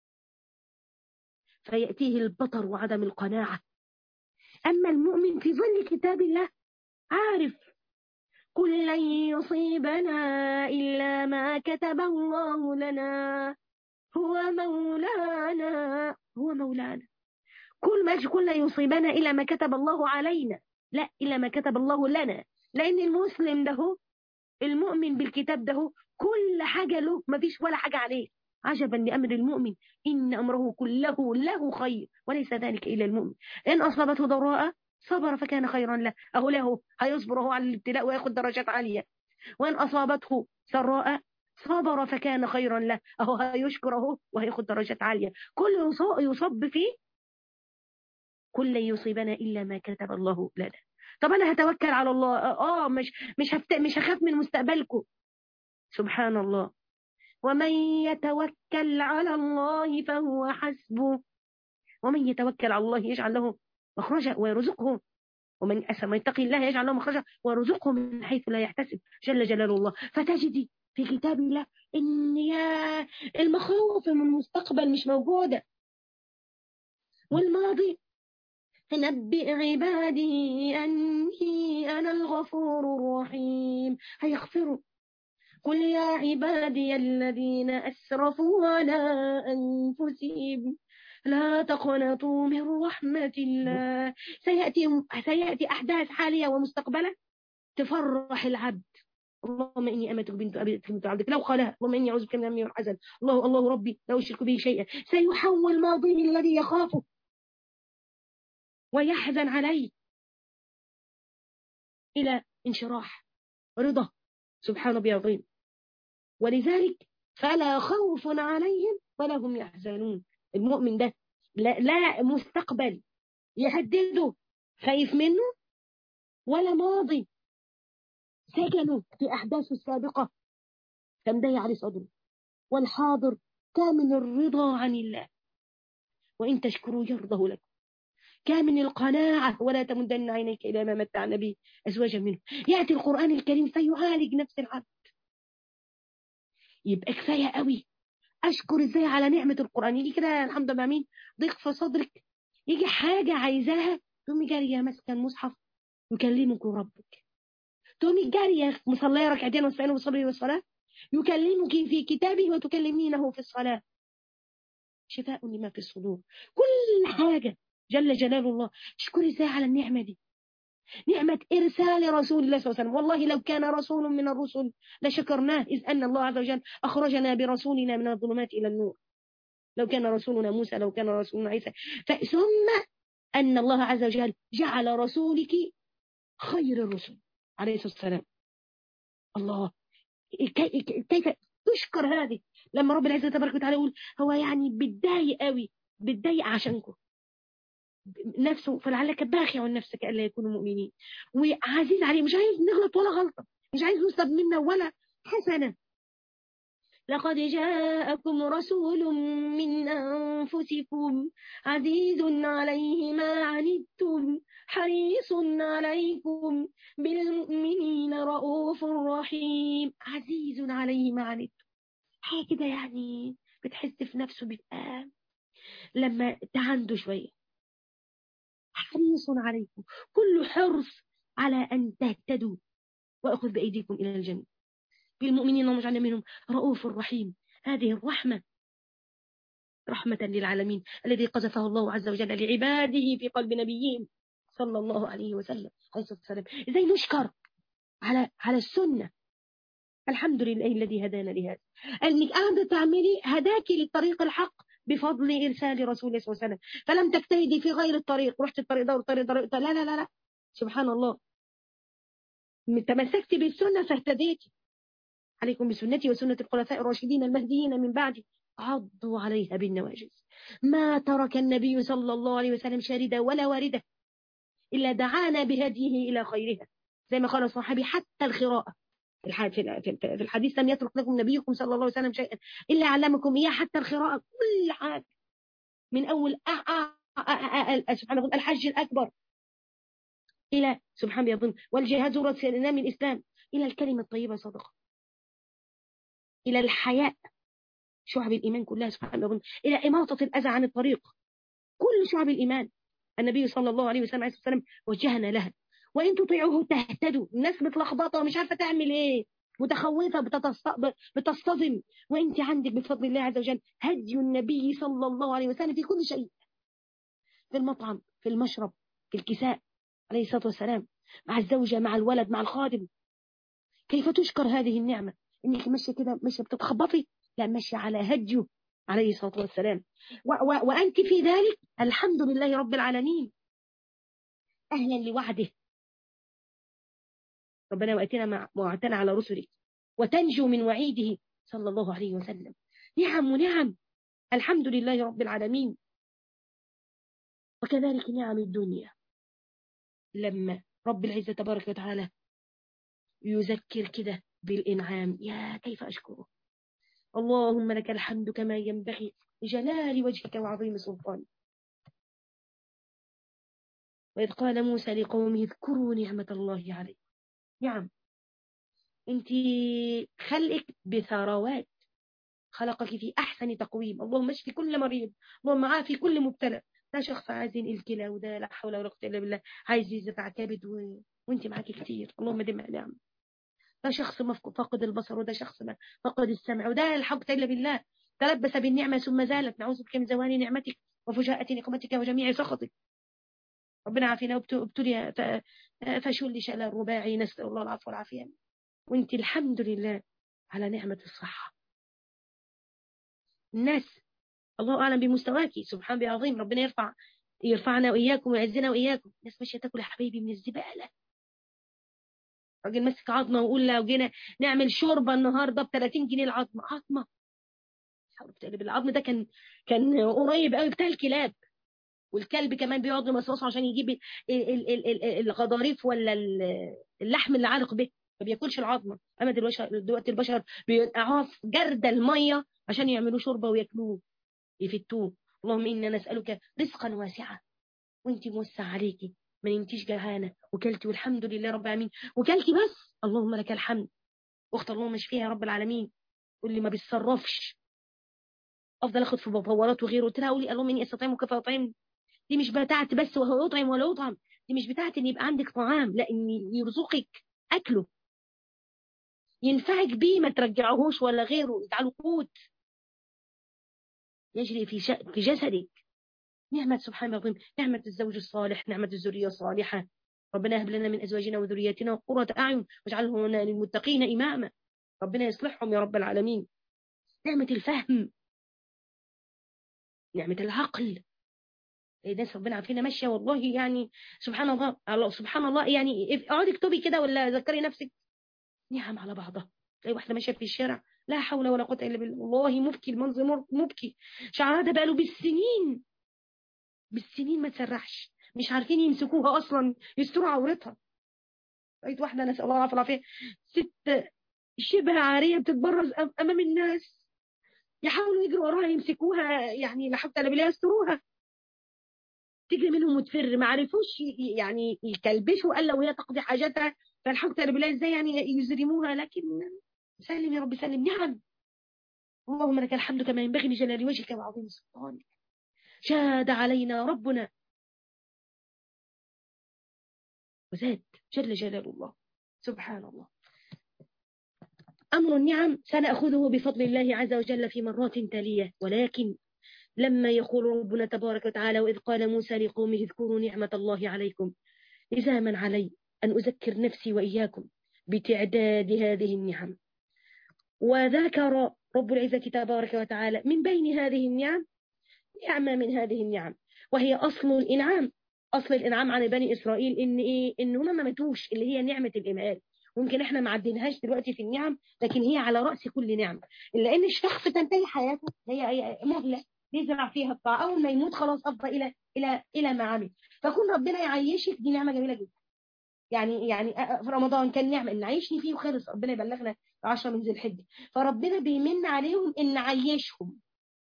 فيأتيه البطر وعدم القناعة أما المؤمن في ظل كتاب الله عارف قل لن يصيبنا إلا ما كتب الله لنا هو مولانا هو مولانا كل ما كل لن يصيبنا إلا ما كتب الله علينا لا إلا ما كتب الله لنا لأن المسلم ده المؤمن بالكتاب ده كل حاجة له ما فيش ولا حاجة عليه عجبا لأمر المؤمن إن أمره كله له خير وليس ذلك إلا المؤمن إن أصابته ضراء صبر فكان خيرا له أهو له هيصبر هو على الابتلاء ويأخذ درجات عالية وإن أصابته سراء صبر فكان خيرا له أهو هيشكره وهيأخذ درجات عالية كل يصب فيه كل يصيبنا إلا ما كتب الله لنا طب أنا هتوكل على الله آه مش مش هفت... مش هخاف من مستقبلكم سبحان الله ومن يتوكل على الله فهو حسبه ومن يتوكل على الله يجعل له مخرجا ويرزقه ومن أسى من يتقي الله يجعل له مخرجا ويرزقه من حيث لا يحتسب جل جلال الله فتجدي في كتاب الله ان يا المخاوف من المستقبل مش موجوده والماضي نبئ عبادي أني أنا الغفور الرحيم هيغفروا قل يا عبادي الذين أسرفوا على أنفسهم لا تقنطوا من رحمة الله سيأتي, سيأتي أحداث حالية ومستقبلة تفرح العبد اللهم إني أمتك بنت أبي بنت عبدك لو قالها اللهم إني أعوذ بك من الهم والحزن الله الله ربي لا أشرك به شيئا سيحول ماضيه الذي يخافه ويحزن عليه إلى انشراح رضا سبحان ربي العظيم ولذلك فلا خوف عليهم ولا هم يحزنون المؤمن ده لا, لا مستقبل يهدده خايف منه ولا ماضي سجنوا في أحداثه السابقة تمضي على صدره والحاضر كامل الرضا عن الله وإن تشكروا يرضه لكم كامل القناعة ولا تمدن عينيك إلى ما متعنا به أزواجا منه يأتي القرآن الكريم فيعالج نفس العبد يبقى كفاية قوي أشكر إزاي على نعمة القرآن يجي كده الحمد لله مين ضيق في صدرك يجي حاجة عايزاها تقومي جارية ماسكة المصحف يكلمك ربك تقومي جارية مصلية ركعتين واستعينوا بالصبر والصلاة يكلمك في كتابه وتكلمينه في الصلاة شفاء لما في الصدور كل حاجة جل جلال الله اشكري ازاي على النعمة دي نعمة إرسال رسول الله صلى الله عليه وسلم والله لو كان رسول من الرسل لشكرناه إذ أن الله عز وجل أخرجنا برسولنا من الظلمات إلى النور لو كان رسولنا موسى لو كان رسولنا عيسى ثم أن الله عز وجل جعل رسولك خير الرسل عليه الصلاة والسلام الله كيف تشكر هذه لما رب العزة تبارك وتعالى يقول هو يعني بتضايق قوي بتضايق عشانكم نفسه فلعلك باخع عن نفسك الا يكونوا مؤمنين وعزيز عليه مش عايز نغلط ولا غلطه مش عايز نصب منا ولا حسنه لقد جاءكم رسول من أنفسكم عزيز عليه ما عنتم حريص عليكم بالمؤمنين رؤوف رحيم عزيز عليه ما عنتم حاجة كده يعني بتحس في نفسه بيبقى لما تعنده شوية حريص عليكم كل حرص على أن تهتدوا وأخذ بأيديكم إلى الجنة بالمؤمنين اللهم اجعلنا منهم رؤوف رحيم هذه الرحمة رحمة للعالمين الذي قذفه الله عز وجل لعباده في قلب نبيهم صلى الله عليه وسلم عليه الصلاة والسلام ازاي نشكر على على السنة الحمد لله الذي هدانا لهذا انك قاعدة تعملي هداك للطريق الحق بفضل ارسال رسول الله صلى الله عليه وسلم فلم تجتهدي في غير الطريق رحت الطريق ده والطريق ده لا لا لا لا سبحان الله تمسكت بالسنة فاهتديتي عليكم بسنتي وسنة الخلفاء الراشدين المهديين من بعدي عضوا عليها بالنواجز ما ترك النبي صلى الله عليه وسلم شاردة ولا واردة إلا دعانا بهديه إلى خيرها زي ما قال الصحابي حتى الخراءة في الحديث لم يترك لكم نبيكم صلى الله عليه وسلم شيئا إلا علمكم إياه حتى الخراءة كل حاجة من أول سبحان الله الحج الأكبر إلى سبحان الله يظن والجهاد رأس من الإسلام إلى الكلمة الطيبة صدقة إلى الحياء شعب الإيمان كلها سبحان الله إلى إماطة الأذى عن الطريق كل شعب الإيمان النبي صلى الله عليه وسلم عليه وسلم وجهنا لها وإن تطيعوه تهتدوا الناس متلخبطة ومش عارفة تعمل إيه متخوفة بتصطدم وانت عندك بفضل الله عز وجل هدي النبي صلى الله عليه وسلم في كل شيء في المطعم في المشرب في الكساء عليه الصلاة والسلام مع الزوجة مع الولد مع الخادم كيف تشكر هذه النعمة انك ماشيه كده ماشيه بتتخبطي لا ماشيه على هديه عليه الصلاه والسلام و و وانت في ذلك الحمد لله رب العالمين اهلا لوعده ربنا واتنا مع وعدتنا على رسلك وتنجو من وعيده صلى الله عليه وسلم نعم ونعم الحمد لله رب العالمين وكذلك نعم الدنيا لما رب العزة تبارك وتعالى يذكر كده بالإنعام يا كيف أشكره اللهم لك الحمد كما ينبغي لجلال وجهك وعظيم سلطانك وإذ قال موسى لقومه اذكروا نعمة الله عليكم نعم انت خلقك بثروات خلقك في أحسن تقويم اللهم اشفي كل مريض اللهم عافي كل مبتلى ده شخص عايز الكلى وده لا حول ولا قوه الا بالله عايز يزرع كبد و... وانت معاكي كتير اللهم دم نعم ده شخص فاقد البصر وده شخص فاقد السمع وده الحق إلا بالله تلبس بالنعمة ثم زالت نعوذ بك من زوال نعمتك وفجاءة نقمتك وجميع سخطك ربنا عافينا وابتلي فشل شلل الرباعي نسأل الله العفو والعافية وانت الحمد لله على نعمة الصحة الناس الله أعلم بمستواك سبحان بعظيم ربنا يرفع يرفعنا وإياكم ويعزنا وإياكم الناس ماشية تاكل يا حبيبي من الزبالة راجل ماسك عظمه ويقول لو جينا نعمل شوربه النهارده ب 30 جنيه العظمه عظمه العظم ده كان كان قريب قوي بتاع الكلاب والكلب كمان بيقعد يمصصه عشان يجيب الغضاريف ولا اللحم اللي علق به ما بياكلش العظمه اما دلوقتي البشر بينقعوها في جرد الميه عشان يعملوا شوربه وياكلوه يفتوه اللهم انا نسالك رزقا واسعا وانت موسع عليكي ما نمتيش جهانة وكلتي والحمد لله رب العالمين وكلتي بس اللهم لك الحمد اخت اللهم اشفيها يا رب العالمين واللي ما بيتصرفش افضل اخد في بفورات وغيره قلت لها قولي اللهم اني استطعمك فاطعمني دي مش بتاعت بس وهو يطعم ولا يطعم دي مش بتاعت ان يبقى عندك طعام لا ان يرزقك اكله ينفعك بيه ما ترجعهوش ولا غيره يجعله قوت يجري في ش... في جسدك نعمة سبحان الله نعمة الزوج الصالح نعمة الذرية الصالحة ربنا هب لنا من أزواجنا وذرياتنا قرة أعين واجعله لنا للمتقين إماما ربنا يصلحهم يا رب العالمين نعمة الفهم نعمة العقل ناس ربنا عارفين ماشية والله يعني سبحان الله الله سبحان الله يعني اقعدي اكتبي كده ولا ذكري نفسك نعم على بعضها تلاقي واحدة ماشية في الشارع لا حول ولا قوة إلا بالله والله مبكي المنظر مبكي شعرها ده بقاله بالسنين بالسنين ما تسرحش مش عارفين يمسكوها أصلا يستروا عورتها لقيت واحدة نسأل الله العافية العافية ست شبه عارية بتتبرز أمام الناس يحاولوا يجروا وراها يمسكوها يعني لا حتى لا بالله يستروها تجري منهم وتفر ما عرفوش يعني يكلبشوا الا وهي تقضي حاجتها فالحمد لله بالله ازاي يعني يزرموها لكن سلم يا رب سلم نعم اللهم لك الحمد كما ينبغي لجلال وجهك وعظيم سلطانك شاد علينا ربنا وزاد جل جلال الله سبحان الله أمر النعم سنأخذه بفضل الله عز وجل في مرات تالية ولكن لما يقول ربنا تبارك وتعالى وإذ قال موسى لقومه اذكروا نعمة الله عليكم لزاما علي أن أذكر نفسي وإياكم بتعداد هذه النعم وذكر رب العزة تبارك وتعالى من بين هذه النعم نعمة من هذه النعم وهي أصل الإنعام أصل الإنعام عن بني إسرائيل إن إيه إن هم ما ماتوش اللي هي نعمة الإمهال ممكن احنا ما عديناهاش دلوقتي في النعم لكن هي على رأس كل نعمة إلا إن الشخص تنتهي حياته هي مهلة يزرع فيها الطاعة أول ما يموت خلاص أفضى إلى إلى إلى ما عمل فكون ربنا يعيشك دي نعمة جميلة جدا يعني يعني في رمضان كان نعمة إن عيشني فيه وخلص ربنا يبلغنا 10 من ذي الحجة فربنا بيمن عليهم إن عيشهم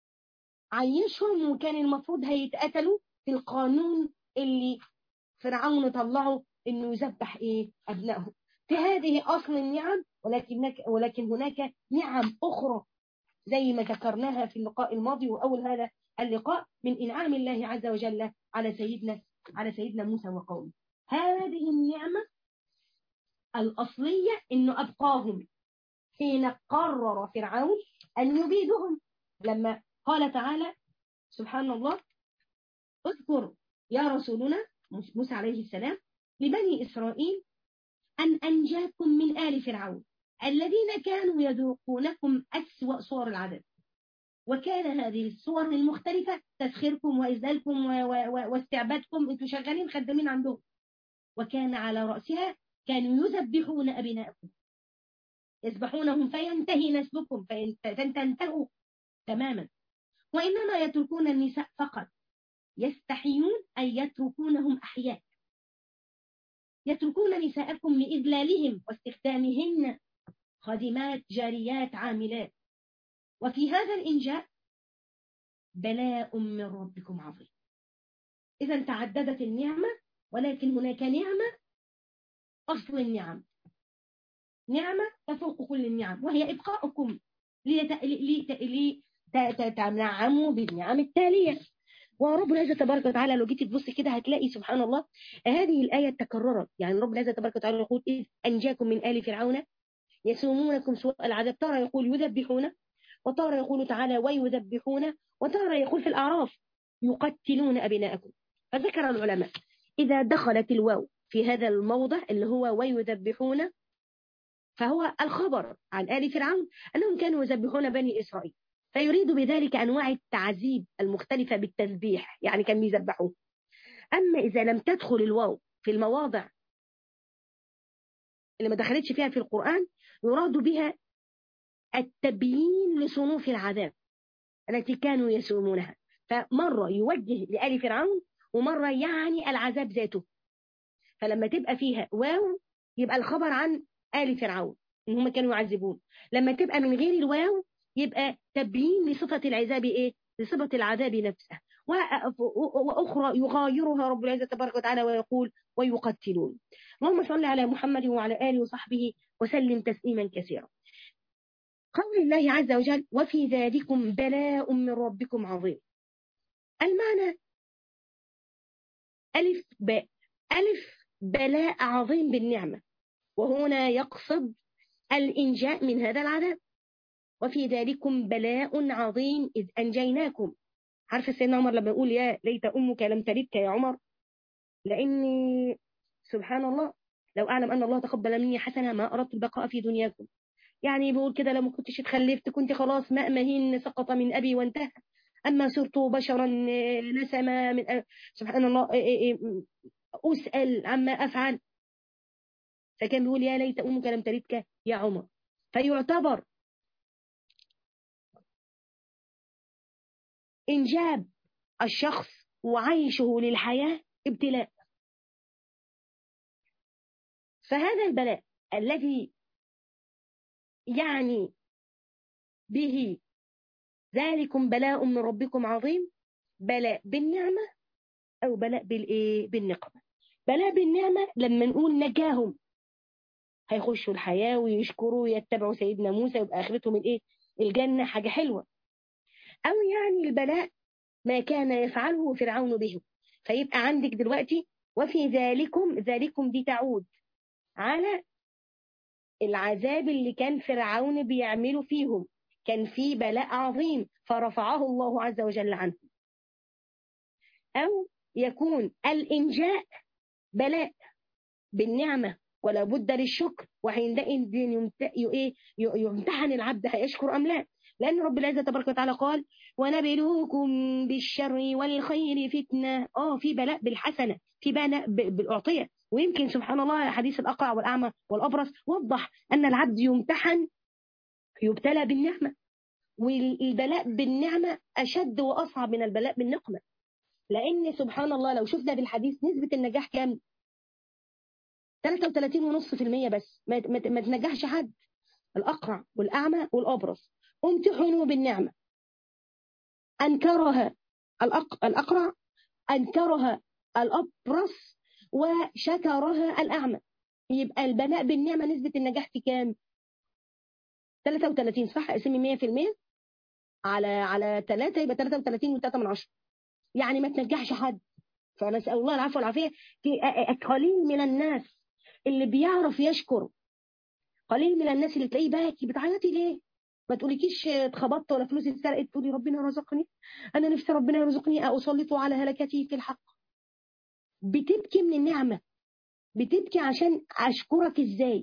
عيشهم وكان المفروض هيتقتلوا في القانون اللي فرعون طلعه إنه يذبح إيه أبنائه في هذه أصل النعم ولكن ولكن هناك نعم أخرى زي ما ذكرناها في اللقاء الماضي وأول هذا اللقاء من إنعام الله عز وجل على سيدنا على سيدنا موسى وقومه هذه النعمة الأصلية إنه أبقاهم حين قرر فرعون أن يبيدهم لما قال تعالى سبحان الله اذكر يا رسولنا موسى عليه السلام لبني إسرائيل أن أنجاكم من آل فرعون الذين كانوا يذوقونكم أسوأ صور العذاب وكان هذه الصور المختلفة تسخيركم وإذلالكم واستعبادكم انتوا شغالين خدامين عندهم وكان على رأسها كانوا يذبحون أبناءكم يذبحونهم فينتهي نسلكم فتنتهوا تماما وإنما يتركون النساء فقط يستحيون أن يتركونهم أحياء يتركون نساءكم لإذلالهم واستخدامهن خادمات جاريات عاملات وفي هذا الإنجاء بلاء من ربكم عظيم إذا تعددت النعمة ولكن هناك نعمة أصل النعم نعمة تفوق كل النعم وهي إبقاؤكم لتنعموا بالنعم التالية ورب العزة تبارك وتعالى لو جيت تبص كده هتلاقي سبحان الله هذه الآية تكررت يعني رب العزة تبارك وتعالى يقول إذ أنجاكم من آل فرعون يسومونكم سوء العذاب ترى يقول يذبحون وترى يقول تعالى ويذبحون وترى يقول في الأعراف يقتلون أبناءكم فذكر العلماء إذا دخلت الواو في هذا الموضع اللي هو ويذبحون فهو الخبر عن آل فرعون أنهم كانوا يذبحون بني إسرائيل فيريد بذلك أنواع التعذيب المختلفة بالتذبيح يعني كان بيذبحوه أما إذا لم تدخل الواو في المواضع اللي ما دخلتش فيها في القرآن يراد بها التبيين لصنوف العذاب التي كانوا يسومونها فمرة يوجه لآل فرعون ومرة يعني العذاب ذاته فلما تبقى فيها واو يبقى الخبر عن آل فرعون إن هم كانوا يعذبون لما تبقى من غير الواو يبقى تبيين لصفة العذاب إيه؟ لصفة العذاب نفسه وأخرى يغايرها رب العزة تبارك وتعالى ويقول ويقتلون اللهم صل على محمد وعلى آله وصحبه وسلم تسليما كثيرا قول الله عز وجل وفي ذلكم بلاء من ربكم عظيم المعنى ألف باء ألف بلاء عظيم بالنعمة وهنا يقصد الإنجاء من هذا العذاب وفي ذلكم بلاء عظيم إذ أنجيناكم عارفة سيدنا عمر لما يقول يا ليت أمك لم تلدك يا عمر لأني سبحان الله لو أعلم أن الله تقبل مني حسنة ما أردت البقاء في دنياكم يعني بيقول كده لو ما كنتش اتخلفت كنت خلاص ماء مهين سقط من أبي وانتهى أما صرت بشرا نسما من سبحان الله أسأل عما أفعل فكان بيقول يا ليت أمك لم تلدك يا عمر فيعتبر إنجاب الشخص وعيشه للحياة ابتلاء فهذا البلاء الذي يعني به ذلكم بلاء من ربكم عظيم بلاء بالنعمة أو بلاء بالإيه بالنقمة بلاء بالنعمة لما نقول نجاهم هيخشوا الحياة ويشكروا ويتبعوا سيدنا موسى يبقى آخرتهم الإيه الجنة حاجة حلوة أو يعني البلاء ما كان يفعله فرعون به فيبقى عندك دلوقتي وفي ذلكم ذلكم دي تعود على العذاب اللي كان فرعون بيعمله فيهم كان في بلاء عظيم فرفعه الله عز وجل عنه أو يكون الإنجاء بلاء بالنعمة ولا بد للشكر وعندئذ يمتحن العبد هيشكر أم لا لأن رب العزة تبارك وتعالى قال ونبلوكم بالشر والخير فتنة آه في بلاء بالحسنة في بلاء بالأعطية ويمكن سبحان الله حديث الأقرع والأعمى والأبرص وضح أن العبد يمتحن يبتلى بالنعمة والبلاء بالنعمة أشد وأصعب من البلاء بالنقمة لأن سبحان الله لو شفنا في الحديث نسبة النجاح كام 33.5% بس ما, ما, ما تنجحش حد الأقرع والأعمى والأبرص امتحنوا بالنعمة أنكرها الأق... الأقرع أنكرها الأبرص وشكرها الأعمى يبقى البلاء بالنعمة نسبة النجاح في كام 33 صح اسمي 100% على على 3 يبقى 33 و3 من 10 يعني ما تنجحش حد فنسأل الله العفو والعافية في قليل من الناس اللي بيعرف يشكر قليل من الناس اللي تلاقيه باكي بتعيطي ليه ما تقوليكيش اتخبطت ولا فلوسي اتسرقت تقولي ربنا رزقني انا نفسي ربنا يرزقني اسلطه على هلكتي في الحق بتبكي من النعمه بتبكي عشان اشكرك ازاي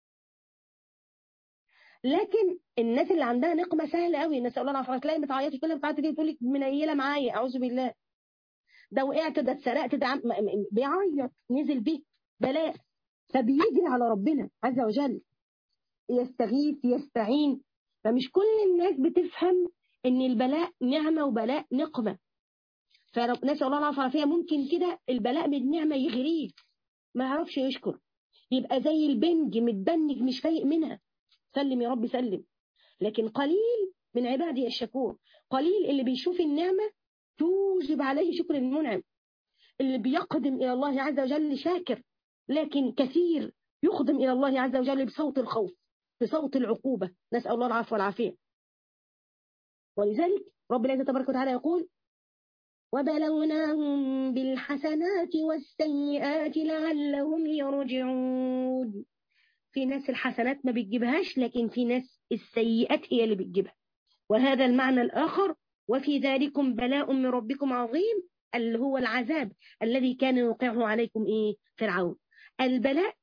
لكن الناس اللي عندها نقمه سهله قوي الناس الله العافيه تلاقي بتعيطي كل ما بتعيطي دي تقول لك منيله معايا اعوذ بالله ده وقعت ده اتسرقت ده بيعيط نزل بيه بلاء فبيجري على ربنا عز وجل يستغيث يستعين فمش كل الناس بتفهم ان البلاء نعمه وبلاء نقمه فنسال الله العافيه والعافيه ممكن كده البلاء بالنعمه يغريه ما يعرفش يشكر يبقى زي البنج متبنج مش فايق منها سلم يا رب سلم لكن قليل من عبادي الشكور قليل اللي بيشوف النعمه توجب عليه شكر المنعم اللي بيقدم الى الله عز وجل شاكر لكن كثير يقدم الى الله عز وجل بصوت الخوف بصوت العقوبة نسأل الله العفو والعافية ولذلك رب العزة تبارك وتعالى يقول وبلوناهم بالحسنات والسيئات لعلهم يرجعون في ناس الحسنات ما بتجيبهاش لكن في ناس السيئات هي اللي بتجيبها وهذا المعنى الآخر وفي ذلكم بلاء من ربكم عظيم اللي هو العذاب الذي كان يوقعه عليكم إيه فرعون البلاء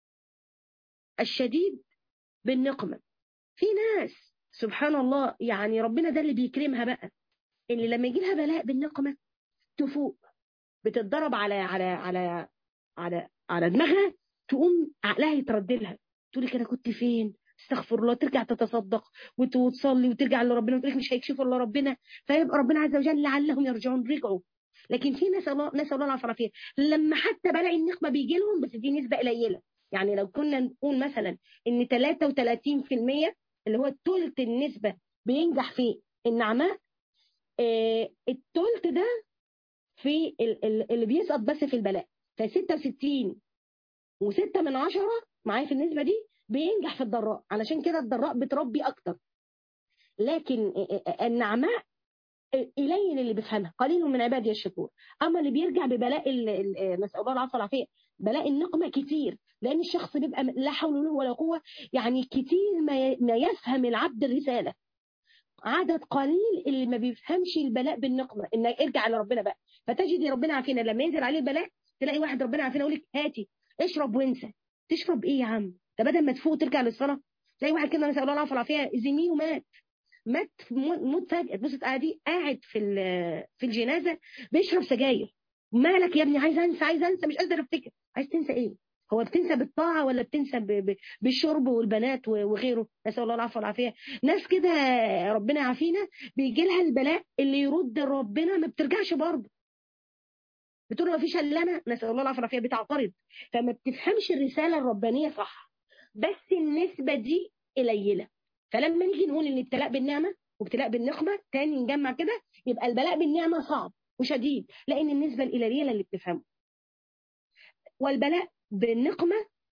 الشديد بالنقمة في ناس سبحان الله يعني ربنا ده اللي بيكرمها بقى اللي لما يجي لها بلاء بالنقمة تفوق بتتضرب على على على على على دماغها تقوم عقلها يترد لها تقول لك انا كنت فين استغفر الله ترجع تتصدق وتصلي وترجع لربنا وتقول لك مش هيكشف الا ربنا فيبقى ربنا عز وجل لعلهم يرجعون رجعوا لكن في ناس الله ناس الله العافيه فيها لما حتى بلاء النقمه بيجي لهم بس دي نسبه قليله يعني لو كنا نقول مثلا ان 33% اللي هو الثلث النسبه بينجح في النعماء آه الثلث ده في اللي بيسقط بس في البلاء ف 66 و6 من عشرة معايا في النسبه دي بينجح في الضراء علشان كده الضراء بتربي اكتر لكن النعماء قليل اللي بيفهمها قليل من عبادي الشكور اما اللي بيرجع ببلاء نسال الله العفو والعافيه بلاء النقمه كتير لان الشخص بيبقى لا حول له ولا قوه يعني كتير ما يفهم العبد الرساله عدد قليل اللي ما بيفهمش البلاء بالنقمه انك ارجع لربنا بقى فتجد ربنا عافينا لما ينزل عليه البلاء تلاقي واحد ربنا عافينا يقول لك هاتي اشرب وانسى تشرب ايه يا عم ده بدل ما تفوق ترجع للصلاه تلاقي واحد كده نسال الله العافيه والعافيه زميله مات مات موت فجأة تبص قاعد قاعد في في الجنازة بيشرب سجاير مالك يا ابني عايز انسى عايز انسى مش قادر افتكر عايز تنسى ايه هو بتنسى بالطاعة ولا بتنسى بالشرب والبنات وغيره نسأل الله العفو والعافية ناس كده ربنا يعافينا بيجي لها البلاء اللي يرد ربنا ما بترجعش برضه بتقول ما فيش الا انا نسأل الله العفو والعافية بتعترض فما بتفهمش الرسالة الربانية صح بس النسبة دي قليلة فلما نيجي نقول ان الابتلاء بالنعمه وابتلاء بالنقمه تاني نجمع كده يبقى البلاء بالنعمه صعب وشديد لان النسبه القليله اللي بتفهمه والبلاء بالنقمه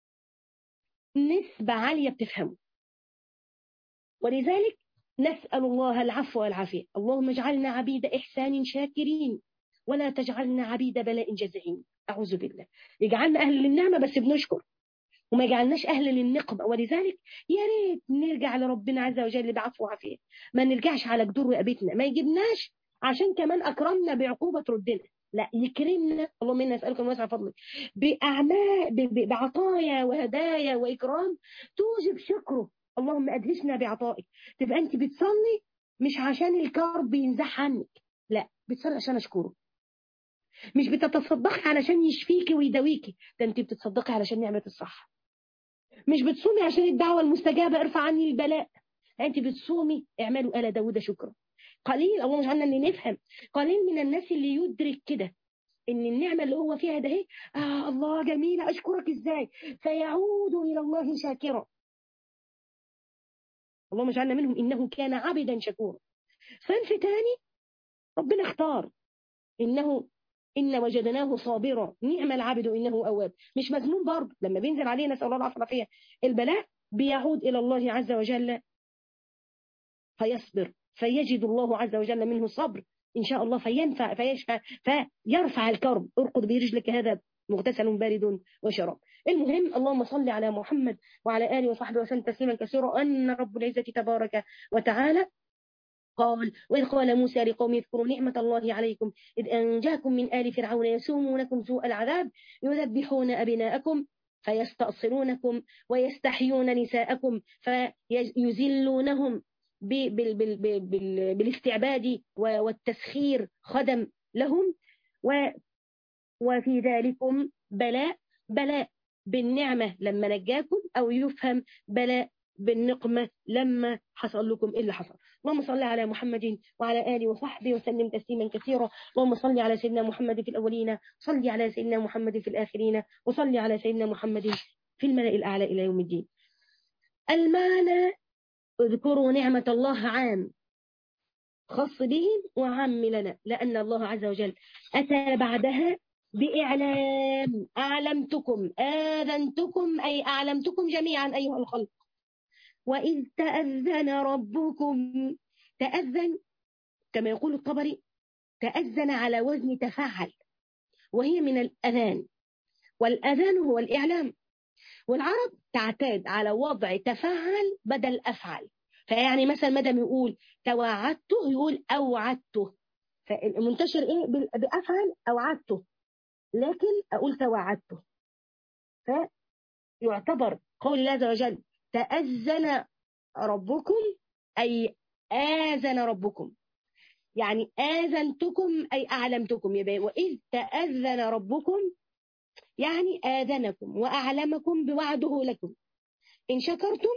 نسبه عاليه بتفهمه ولذلك نسال الله العفو والعافيه اللهم اجعلنا عبيد احسان شاكرين ولا تجعلنا عبيد بلاء جزعين اعوذ بالله اجعلنا اهل للنعمه بس بنشكر وما يجعلناش اهل للنقمه ولذلك يا ريت نرجع لربنا عز وجل بعفو وعافيه ما نرجعش على جدور رقبتنا ما يجيبناش عشان كمان اكرمنا بعقوبه تردنا لا يكرمنا اللهم انا نسالك من واسع فضلك باعمال بعطايا وهدايا واكرام توجب شكره اللهم ادهشنا بعطائك تبقى انت بتصلي مش عشان الكرب ينزح عنك لا بتصلي عشان اشكره مش بتتصدقي علشان يشفيكي ويداويكي ده انت بتتصدقي علشان نعمه الصحه مش بتصومي عشان الدعوة المستجابة ارفع عني البلاء انت بتصومي اعملوا آل داود شكرا قليل اللهم اجعلنا اللي نفهم قليل من الناس اللي يدرك كده ان النعمة اللي هو فيها ده ايه آه الله جميلة اشكرك ازاي فيعود الى الله شاكرا اللهم اجعلنا منهم انه كان عبدا شكورا صنف تاني ربنا اختار انه إن وجدناه صابرا نعم العبد إنه أواب مش مجنون برضه لما بينزل علينا نسأل الله العافية فيها البلاء بيعود إلى الله عز وجل فيصبر فيجد الله عز وجل منه الصبر إن شاء الله فينفع فيشفى فيرفع الكرب ارقد برجلك هذا مغتسل بارد وشراب المهم اللهم صل على محمد وعلى آله وصحبه وسلم تسليما كثيرا أن رب العزة تبارك وتعالى قال وإذ قال موسى لقوم اذكروا نعمة الله عليكم إذ أنجاكم من آل فرعون يسومونكم سوء العذاب يذبحون أبناءكم فيستأصلونكم ويستحيون نساءكم فيذلونهم بالاستعباد والتسخير خدم لهم وفي ذلكم بلاء بلاء بالنعمة لما نجاكم أو يفهم بلاء بالنقمة لما حصل لكم إيه اللي حصل اللهم صل على محمد وعلى آله وصحبه وسلم تسليما كثيرا اللهم صل على سيدنا محمد في الأولين صل على سيدنا محمد في الآخرين وصل على سيدنا محمد في الملأ الأعلى إلى يوم الدين المعنى اذكروا نعمة الله عام خاص بهم وعام لنا لأن الله عز وجل أتى بعدها بإعلام أعلمتكم آذنتكم أي أعلمتكم جميعا أيها الخلق وإذ تأذن ربكم تأذن كما يقول الطبري تأذن على وزن تفعل وهي من الأذان والأذان هو الإعلام والعرب تعتاد على وضع تفعل بدل أفعل فيعني مثلا مدام يقول توعدته يقول أوعدته فالمنتشر إيه بأفعل أوعدته لكن أقول توعدته فيعتبر قول الله عز وجل تأذن ربكم أي آذن ربكم يعني آذنتكم أي أعلمتكم يبقى وإذ تأذن ربكم يعني آذنكم وأعلمكم بوعده لكم إن شكرتم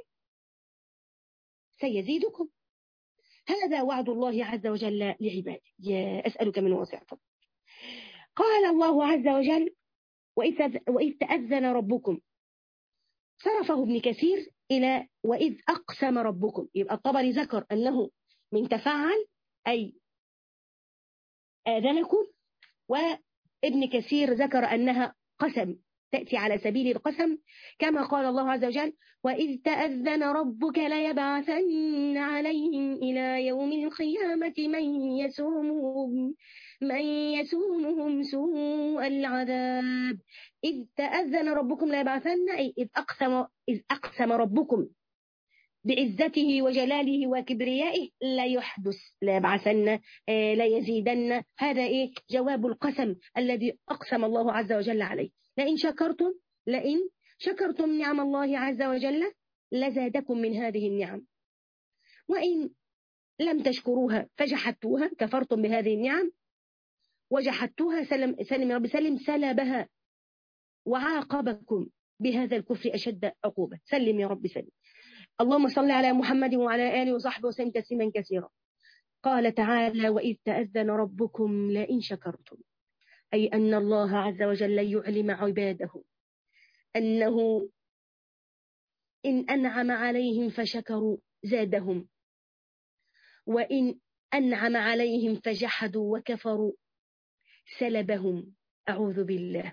سيزيدكم هذا وعد الله عز وجل لعباده يا أسألك من واسع قال الله عز وجل وإذ تأذن ربكم صرفه ابن كثير إلى وإذ أقسم ربكم يبقى الطبري ذكر أنه من تفعل أي آذنكم وابن كثير ذكر أنها قسم تأتي على سبيل القسم كما قال الله عز وجل وإذ تأذن ربك ليبعثن عليهم إلى يوم القيامة من يسومهم من يسومهم سوء العذاب إذ تأذن ربكم ليبعثن أي إذ أقسم, إذ أقسم ربكم بعزته وجلاله وكبريائه لا يحدث لا يبعثن لا يزيدن هذا إيه جواب القسم الذي أقسم الله عز وجل عليه لئن شكرتم لئن شكرتم نعم الله عز وجل لزادكم من هذه النعم وإن لم تشكروها فجحدتوها كفرتم بهذه النعم وجحدتوها سلم, سلم رب سلم سلبها وعاقبكم بهذا الكفر أشد عقوبة سلم يا رب سلم اللهم صل على محمد وعلى آله وصحبه وسلم تسليما كثيرا قال تعالى وإذ تأذن ربكم لئن شكرتم أي أن الله عز وجل يعلم عباده أنه إن أنعم عليهم فشكروا زادهم وإن أنعم عليهم فجحدوا وكفروا سلبهم أعوذ بالله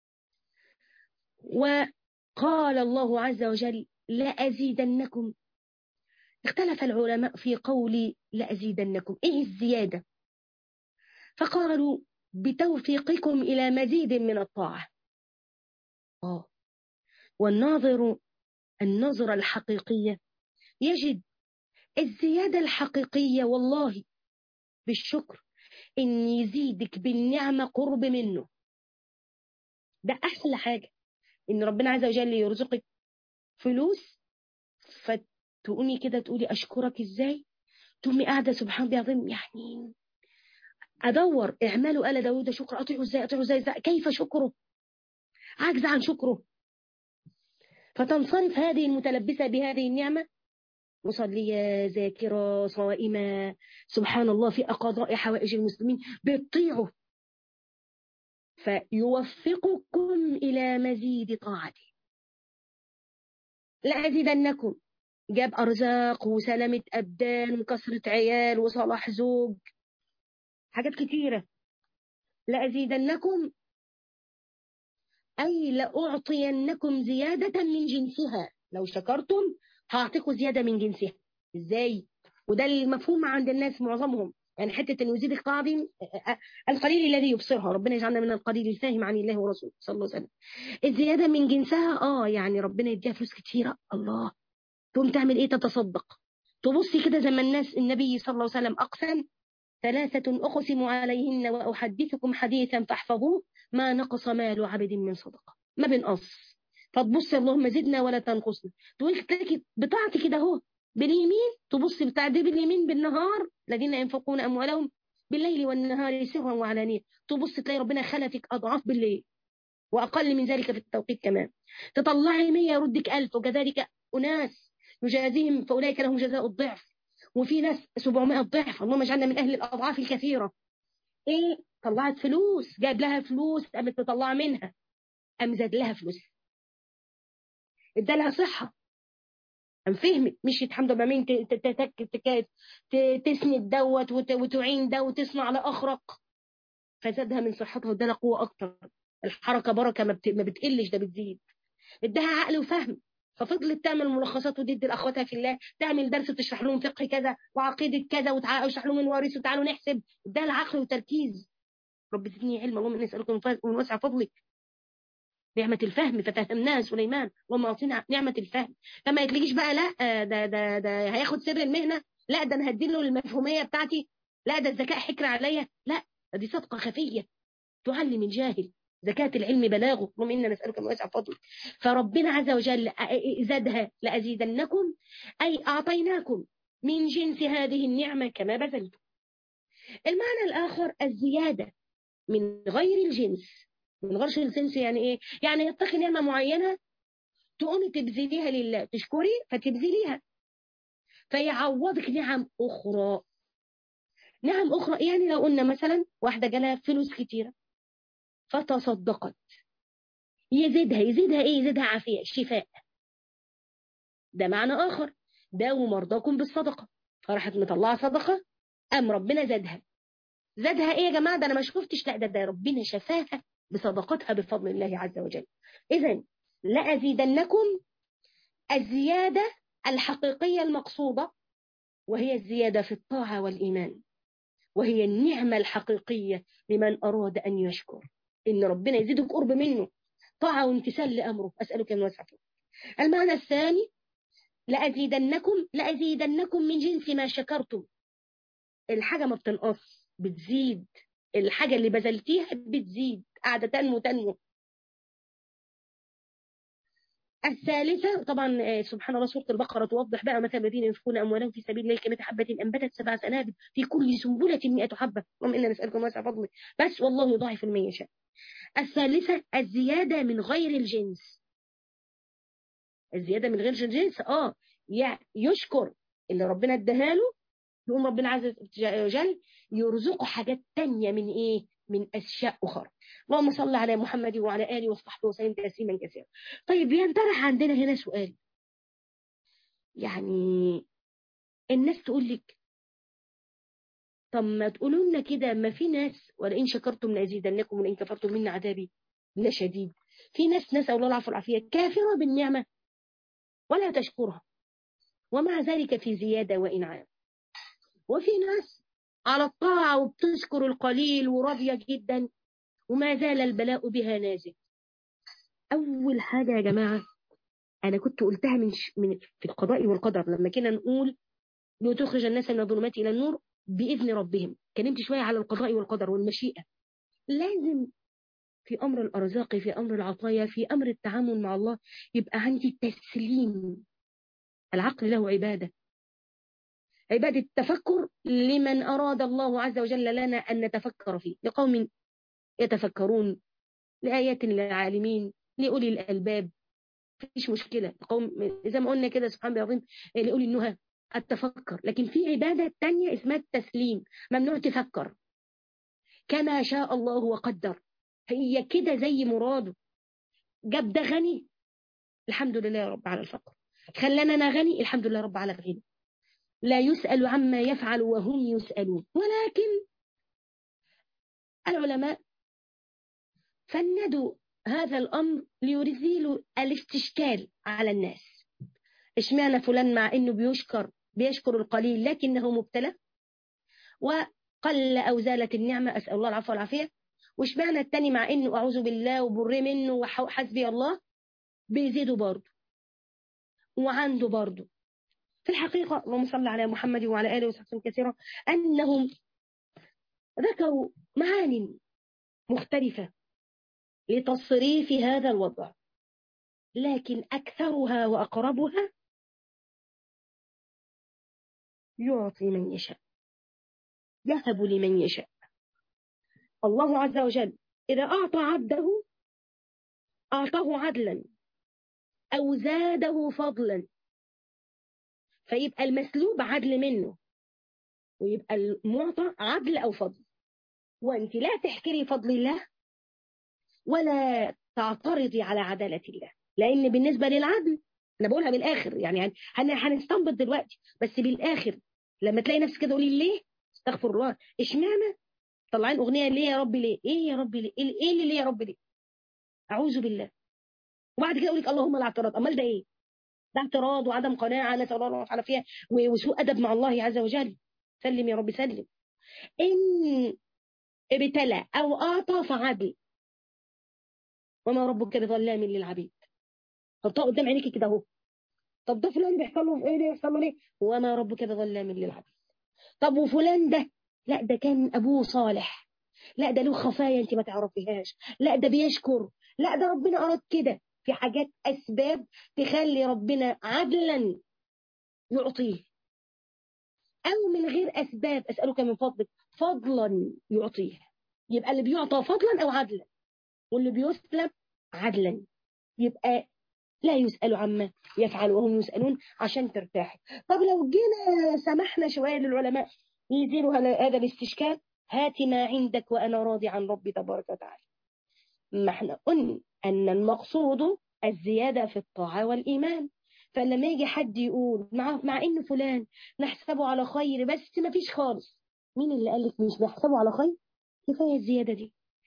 وقال الله عز وجل لأزيدنكم اختلف العلماء في قول لأزيدنكم إيه الزيادة فقالوا بتوفيقكم إلى مزيد من الطاعة آه. والناظر النظرة الحقيقية يجد الزيادة الحقيقية والله بالشكر إن يزيدك بالنعمة قرب منه ده أحلى حاجة إن ربنا عز وجل يرزقك فلوس فتقومي كده تقولي أشكرك إزاي تقومي قاعدة سبحان الله العظيم يعني أدور اعملوا آل داود شكر أطيعوا إزاي أطيعوا إزاي, إزاي كيف شكره عاجزة عن شكره فتنصرف هذه المتلبسة بهذه النعمة مصلية ذاكرة صائمة سبحان الله في قضاء حوائج المسلمين بتطيعوا فيوفقكم إلى مزيد طاعته لأزيدنكم جاب أرزاق وسلامة أبدان وكسرة عيال وصلاح زوج حاجات كتيرة لأزيدنكم أي لأعطينكم زيادة من جنسها لو شكرتم هعطيكم زيادة من جنسها إزاي وده المفهوم عند الناس معظمهم يعني حتة أن يزيد الطاعة دي القليل الذي يبصرها ربنا يجعلنا من القليل الفاهم عن الله ورسوله صلى الله عليه وسلم الزيادة من جنسها آه يعني ربنا يديها فلوس كتيرة الله تقوم تعمل إيه تتصدق تبصي كده زي ما الناس النبي صلى الله عليه وسلم أقسم ثلاثة أقسم عليهن وأحدثكم حديثا فاحفظوه ما نقص مال عبد من صدقة ما بنقص فتبص اللهم زدنا ولا تنقصنا تقول تلاقي بطاعتي كده اهو باليمين تبص بتاع دي باليمين بالنهار الذين ينفقون أموالهم بالليل والنهار سرا وعلانية تبص تلاقي ربنا خلفك أضعاف بالليل وأقل من ذلك في التوقيت كمان تطلعي 100 يردك ألف وكذلك أناس يجازيهم فأولئك لهم جزاء الضعف وفي ناس 700 ضعف اللهم اجعلنا من أهل الأضعاف الكثيرة إيه طلعت فلوس جاب لها فلوس قامت تطلع منها قام زاد لها فلوس ادالها صحة قام فهمت مشيت الحمد لله مين تسند دوت وتعين ده وتصنع على أخرق فزادها من صحتها وادالها قوة أكتر الحركة بركة ما بتقلش ده بتزيد اداها عقل وفهم ففضلت تعمل ملخصات وتدي لاخواتها في الله تعمل درس وتشرح لهم فقه كذا وعقيده كذا وتشرح لهم الوارث وتعالوا نحسب ده العقل وتركيز رب زدني علما اللهم نسالك من وسع فضلك نعمة الفهم ففهمناها سليمان اللهم اعطينا نعمة الفهم فما يتلقيش بقى لا ده ده ده هياخد سر المهنة لا ده انا هديله المفهومية بتاعتي لا ده الذكاء حكر عليا لا دي صدقة خفية تعلم الجاهل زكاة العلم بلاغه اللهم إنا نسألك من واسع فضلك فربنا عز وجل زادها لأزيدنكم أي أعطيناكم من جنس هذه النعمة كما بذلتم المعنى الآخر الزيادة من غير الجنس من غير الجنس يعني إيه يعني يتقي نعمة معينة تقومي تبذليها لله تشكري فتبذليها فيعوضك نعم أخرى نعم أخرى يعني لو قلنا مثلا واحدة جالها فلوس كتيرة فتصدقت يزيدها يزيدها ايه يزيدها عافية شفاء ده معنى آخر داووا مرضاكم بالصدقة فراحت مطلعة صدقة أم ربنا زادها زادها ايه يا جماعة ده أنا ما شفتش لا ده, ده ربنا شفاها بصدقتها بفضل الله عز وجل إذا لأزيدنكم الزيادة الحقيقية المقصودة وهي الزيادة في الطاعة والإيمان وهي النعمة الحقيقية لمن أراد أن يشكر إن ربنا يزيدك قرب منه طاعة وامتثال لأمره أسألك أن وسعته المعنى الثاني لأزيدنكم لأزيدنكم من جنس ما شكرتم الحاجة ما بتنقص بتزيد الحاجة اللي بذلتيها بتزيد قاعدة تنمو تنمو الثالثة طبعا سبحان الله سورة البقرة توضح بقى مثل الذين ينفقون أموالهم في سبيل الله كمثل حبة أنبتت سبع سنابل في كل سنبلة 100 حبة اللهم إنا نسألكم واسع فضله بس والله يضاعف لمن يشاء الثالثة الزيادة من غير الجنس الزيادة من غير الجنس اه يشكر اللي ربنا اداها له يقوم ربنا عز وجل يرزقه حاجات تانية من ايه من اشياء اخرى اللهم صل على محمد وعلى اله وصحبه وسلم تسليما كثيرا طيب ينطرح عندنا هنا سؤال يعني الناس تقول لك طب ما تقولوا لنا كده ما في ناس ولئن شكرتم لازيدنكم ولئن كفرتم من عذابي لشديد في ناس نسأل الله العفو والعافية كافرة بالنعمة ولا تشكرها ومع ذلك في زيادة وإنعام وفي ناس على الطاعة وبتذكر القليل وراضية جدا وما زال البلاء بها نازل أول حاجة يا جماعة أنا كنت قلتها من, ش... من في القضاء والقدر لما كنا نقول لتخرج الناس من الظلمات إلى النور بإذن ربهم كلمت شوية على القضاء والقدر والمشيئة لازم في أمر الأرزاق في أمر العطايا في أمر التعامل مع الله يبقى عندي تسليم العقل له عبادة عبادة التفكر لمن أراد الله عز وجل لنا أن نتفكر فيه لقوم يتفكرون لآيات للعالمين لأولي الألباب مفيش مشكلة قوم زي ما قلنا كده سبحان الله العظيم لأولي النهى التفكر لكن في عبادة تانية اسمها التسليم ممنوع تفكر كما شاء الله وقدر هي كده زي مراده جاب ده غني الحمد لله يا رب على الفقر خلانا انا غني الحمد لله رب على الغنى لا يسأل عما يفعل وهم يسألون ولكن العلماء فندوا هذا الأمر ليزيلوا الاستشكال على الناس اشمعنى فلان مع انه بيشكر بيشكر القليل لكنه مبتلى وقل أو زالت النعمة أسأل الله العفو والعافية واشمعنى التاني مع انه اعوذ بالله وبر منه وحسبي الله بيزيده برضه وعنده برضه في الحقيقة اللهم صل على محمد وعلى آله وصحبه كثيرا أنهم ذكروا معان مختلفة لتصريف هذا الوضع لكن أكثرها وأقربها يعطي من يشاء يهب لمن يشاء الله عز وجل إذا أعطى عبده أعطاه عدلا أو زاده فضلا فيبقى المسلوب عدل منه ويبقى المعطى عدل أو فضل وأنت لا تحكري فضل الله ولا تعترضي على عدالة الله لأن بالنسبة للعدل أنا بقولها بالآخر يعني هنستنبط دلوقتي بس بالآخر لما تلاقي نفسك كده قولي ليه استغفر الله اشمعنى طلعين أغنية ليه يا رب ليه ايه يا رب ليه ايه اللي ليه يا رب ليه أعوذ بالله وبعد كده أقول لك اللهم لا اعتراض أمال ده ايه ده اعتراض وعدم قناعة نسأل الله تعالى فيها وسوء أدب مع الله عز وجل سلم يا رب سلم إن ابتلى أو أعطى فعدل وما ربك بظلام للعبيد حطها قدام عينيك كده اهو طب ده فلان بيحصل له ايه ده يحصل له ليه وما ربك بظلام للعبيد طب وفلان ده لا ده كان ابوه صالح لا ده له خفايا انت ما تعرفيهاش لا ده بيشكر لا ده ربنا اراد كده في حاجات اسباب تخلي ربنا عدلا يعطيه او من غير اسباب اسالك من فضلك فضلا يعطيه يبقى اللي بيعطى فضلا او عدلا واللي بيسلب عدلا يبقى لا يسأل عما يفعل وهم يسألون عشان ترتاحي طب لو جينا سمحنا شوية للعلماء يزيلوا هذا الاستشكال هات ما عندك وأنا راضي عن ربي تبارك وتعالى ما احنا قلنا أن المقصود الزيادة في الطاعة والإيمان فلما يجي حد يقول مع, مع إن فلان نحسبه على خير بس ما فيش خالص مين اللي قال لك مش بحسبه على خير كفاية الزيادة دي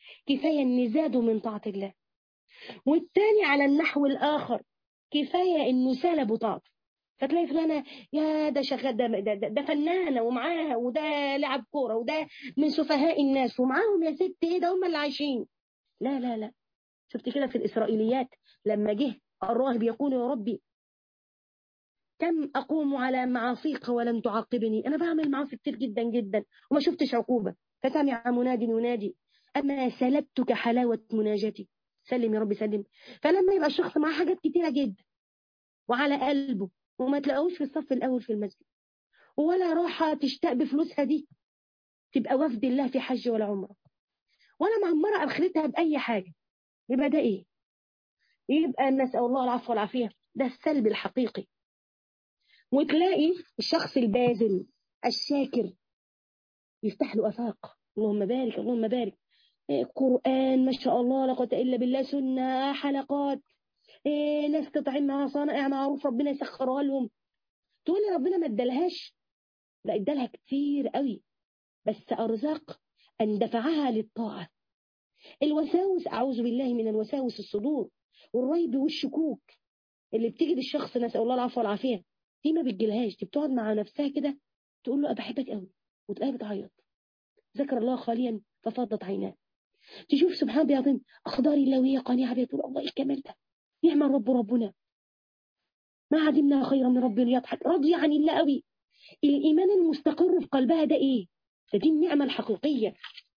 كفاية إن زادوا من طاعة الله والتاني على النحو الآخر كفاية إنه سلبوا طاعته فتلاقي فلانة يا ده شغال ده, ده, ده, ده فنانة ومعاها وده لعب كورة وده من سفهاء الناس ومعاهم يا ست ايه ده هم اللي عايشين لا لا لا شفت كده في الإسرائيليات لما جه الراهب يقول يا ربي كم أقوم على معاصيك ولن تعاقبني أنا بعمل معاصي كتير جدا جدا وما شفتش عقوبة فسمع مناد ينادي أما سلبتك حلاوة مناجتي سلم يا رب سلم فلما يبقى الشخص معاه حاجات كتيرة جدا وعلى قلبه وما تلاقوش في الصف الأول في المسجد ولا راحة تشتاق بفلوسها دي تبقى وفد الله في حج ولا عمرة ولا معمرة آخرتها بأي حاجة يبقى ده إيه؟ يبقى نسأل الله العفو والعافية ده السلب الحقيقي وتلاقي الشخص الباذل الشاكر يفتح له أفاق اللهم بارك اللهم بارك قرآن ما شاء الله لا قوة إلا بالله سنة حلقات إيه ناس تطعم مع صانع معروف ربنا يسخرها لهم تقول لي ربنا ما ادالهاش لا ادالها كتير قوي بس أرزاق أن دفعها للطاعة الوساوس أعوذ بالله من الوساوس الصدور والريب والشكوك اللي بتيجي للشخص نسأل الله العفو والعافية دي ما بتجيلهاش دي بتقعد مع نفسها كده تقول له أنا بحبك قوي وتلاقيها بتعيط ذكر الله خاليا ففاضت عيناه تشوف سبحان الله العظيم أخضار الله وهي قانعة بها تقول الله إيه الكمال ده نعم الرب ربنا ما عدمنا خيرا من رب يضحك راضية عن الله قوي الإيمان المستقر في قلبها ده إيه فدي النعمة الحقيقية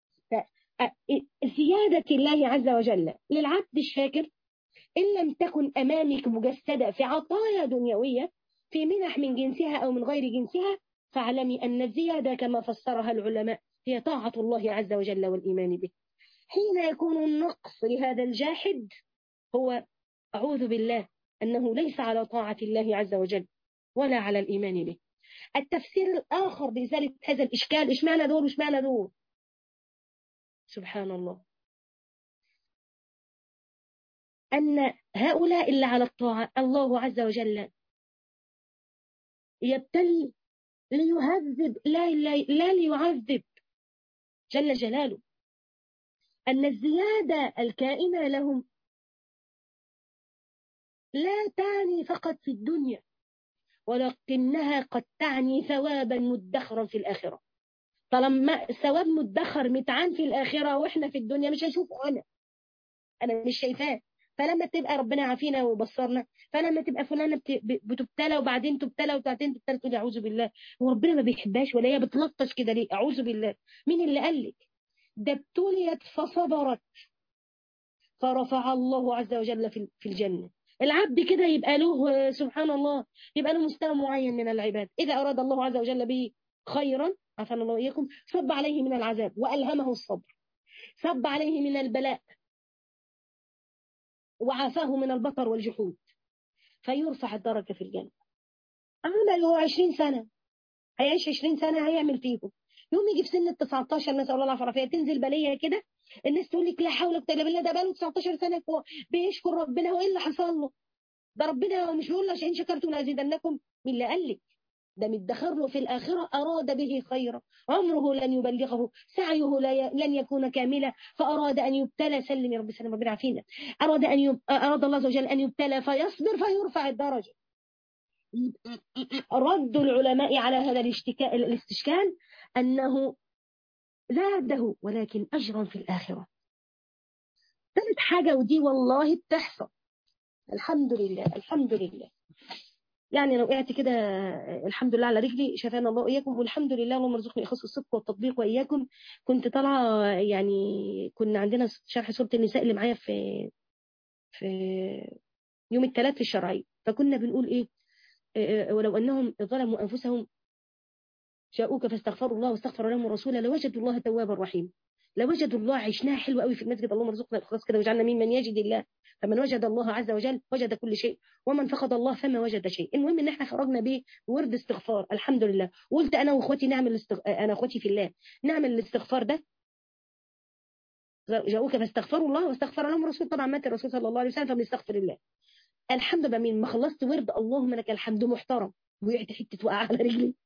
زيادة الله عز وجل للعبد الشاكر إن لم تكن أمامك مجسدة في عطايا دنيوية في منح من جنسها أو من غير جنسها فاعلمي أن الزيادة كما فسرها العلماء هي طاعة الله عز وجل والإيمان به حين يكون النقص لهذا الجاحد هو أعوذ بالله أنه ليس على طاعة الله عز وجل ولا على الإيمان به التفسير الآخر لذلك هذا الإشكال إيش معنى دول وإيش معنى دول سبحان الله أن هؤلاء اللي على الطاعة الله عز وجل يبتلي ليهذب لا, لا, لا ليعذب جل جلاله أن الزيادة الكائنة لهم لا تعني فقط في الدنيا ولكنها قد تعني ثوابا مدخرا في الآخرة طالما ثواب مدخر متعان في الآخرة وإحنا في الدنيا مش هشوفه أنا أنا مش شايفاه فلما تبقى ربنا عافينا وبصرنا فلما تبقى فلانة بتبتلى وبعدين تبتلى وبعدين تبتلى تقول أعوذ بالله وربنا ما بيحبهاش ولا هي بتلطش كده ليه أعوذ بالله مين اللي قال لك ده ابتليت فصبرت فرفع الله عز وجل في الجنة العبد كده يبقى له سبحان الله يبقى له مستوى معين من العباد إذا أراد الله عز وجل به خيرا عفوا الله إياكم صب عليه من العذاب وألهمه الصبر صب عليه من البلاء وعافاه من البطر والجحود فيرفع الدرجة في الجنة عمله 20 سنة هيعيش 20 سنة هيعمل فيهم يوم يجي في سن ال 19 نسأل الله العافية تنزل بلية كده الناس تقول لك لا حول ولا قوة الا بالله ده بقاله 19 سنة بيشكر ربنا وايه اللي حصل له ده ربنا مش بيقول له ان شكرتم لازيدنكم مين اللي قال لك ده مدخر له في الآخرة أراد به خيرا عمره لن يبلغه سعيه لن يكون كاملا فأراد أن يبتلى سلم يا رب سلم ربنا عافينا أراد أن يب... أراد الله عز وجل أن يبتلى فيصبر فيرفع الدرجة رد العلماء على هذا الاشتكاء الاستشكال أنه زاده ولكن أجرا في الآخرة ثالث حاجة ودي والله بتحصل الحمد لله الحمد لله يعني لو وقعت كده الحمد لله على رجلي شفانا الله واياكم والحمد لله اللهم ارزقني اخص الصدق والتطبيق واياكم كنت طالعه يعني كنا عندنا شرح سوره النساء اللي معايا في في يوم الثلاث في الشرعيه فكنا بنقول ايه ولو انهم ظلموا انفسهم جاءوك فاستغفروا الله واستغفر لهم الرسول لوجدوا الله توابا رحيما لوجدوا الله عشناها حلوة قوي في المسجد اللهم ارزقنا الإخلاص كده واجعلنا ممن يجد الله فمن وجد الله عز وجل وجد كل شيء ومن فقد الله فما وجد شيء المهم ان احنا خرجنا بيه ورد استغفار الحمد لله قلت انا واخواتي نعمل الاستغ... انا واخواتي في الله نعمل الاستغفار ده جاءوك فاستغفروا الله واستغفر لهم الرسول طبعا مات الرسول صلى الله عليه وسلم فبنستغفر الله الحمد لله مين ما خلصت ورد اللهم لك الحمد محترم وقعت حته وقع على رجلي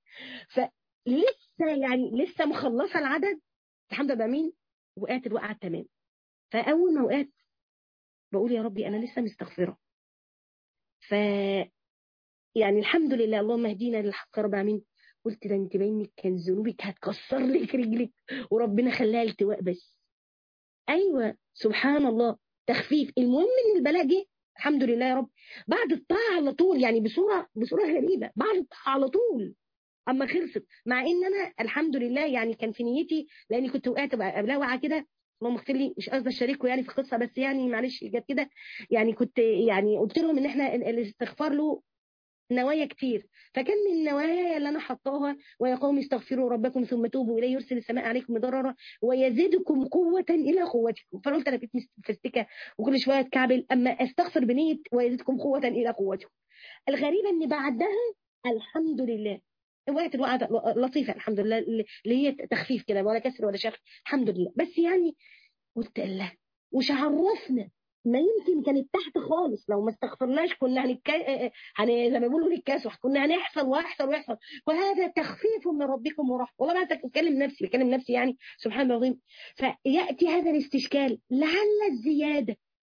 فلسه يعني لسه مخلصه العدد الحمد لله مين وقعت الوقعه تمام فاول ما وقعت بقول يا ربي انا لسه مستغفره ف يعني الحمد لله اللهم اهدينا للحق رب العالمين قلت ده انت باينك كان ذنوبك هتكسر لك رجلك وربنا خلاها التواء بس ايوه سبحان الله تخفيف المهم ان البلاء جه الحمد لله يا رب بعد الطاعه على طول يعني بصوره بصوره غريبه بعد الطاعه على طول اما خلصت مع ان انا الحمد لله يعني كان في نيتي لاني كنت وقعت قبلها وقعه كده اللهم اغفر لي مش قصدي اشاركه يعني في القصه بس يعني معلش جت كده يعني كنت يعني قلت لهم ان احنا الاستغفار له نوايا كتير فكان من النوايا اللي انا حطاها ويا قوم استغفروا ربكم ثم توبوا اليه يرسل السماء عليكم مدررا ويزيدكم قوه الى قوتكم فانا قلت انا بقيت مستفزتكه وكل شويه اتكعبل اما استغفر بنيه ويزيدكم قوه الى قوتكم الغريبه ان بعدها الحمد لله وقعت الوقعه لطيفه الحمد لله اللي هي تخفيف كده ولا كسر ولا شخ الحمد لله بس يعني قلت الله وش عرفنا ما يمكن كانت تحت خالص لو ما استغفرناش كنا هنتك... هن... زي ما بيقولوا نتكاسح كنا هنحصل ويحصل ويحصل وهذا تخفيف من ربكم ورحمه والله ما بتكلم نفسي بكلم نفسي يعني سبحان الله العظيم فياتي هذا الاستشكال لعل الزياده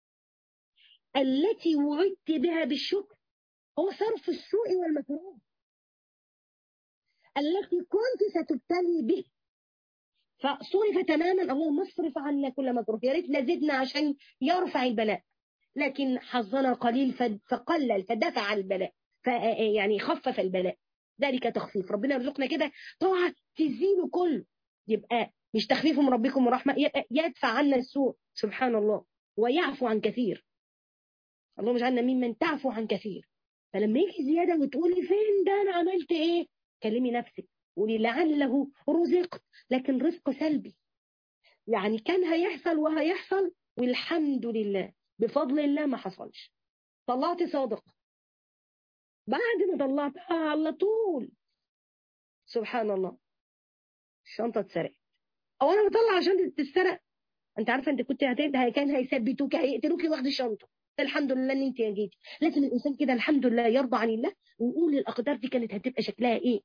التي وعدت بها بالشكر هو صرف السوء والمكروه التي كنت ستبتلي به فصرف تماما اللهم اصرف عنا كل مكروه يا ريت زدنا عشان يرفع البلاء لكن حظنا قليل فقلل فدفع البلاء يعني خفف البلاء ذلك تخفيف ربنا يرزقنا كده طاعة تزيله كله يبقى مش تخفيف من ربكم ورحمة يدفع عنا السوء سبحان الله ويعفو عن كثير اللهم اجعلنا ممن تعفو عن كثير فلما يجي زيادة وتقولي فين ده أنا عملت إيه كلمي نفسك قولي لعله رزقت لكن رزق سلبي يعني كان هيحصل وهيحصل والحمد لله بفضل الله ما حصلش طلعت صادق بعد ما طلعتها على طول سبحان الله الشنطة اتسرقت او انا بطلع عشان تتسرق انت عارفه انت كنت هتبدا كان هيثبتوك هيقتلوكي واخد الشنطه الحمد لله ان انت جيتي لازم الانسان كده الحمد لله يرضى عن الله ويقول الاقدار دي كانت هتبقى شكلها ايه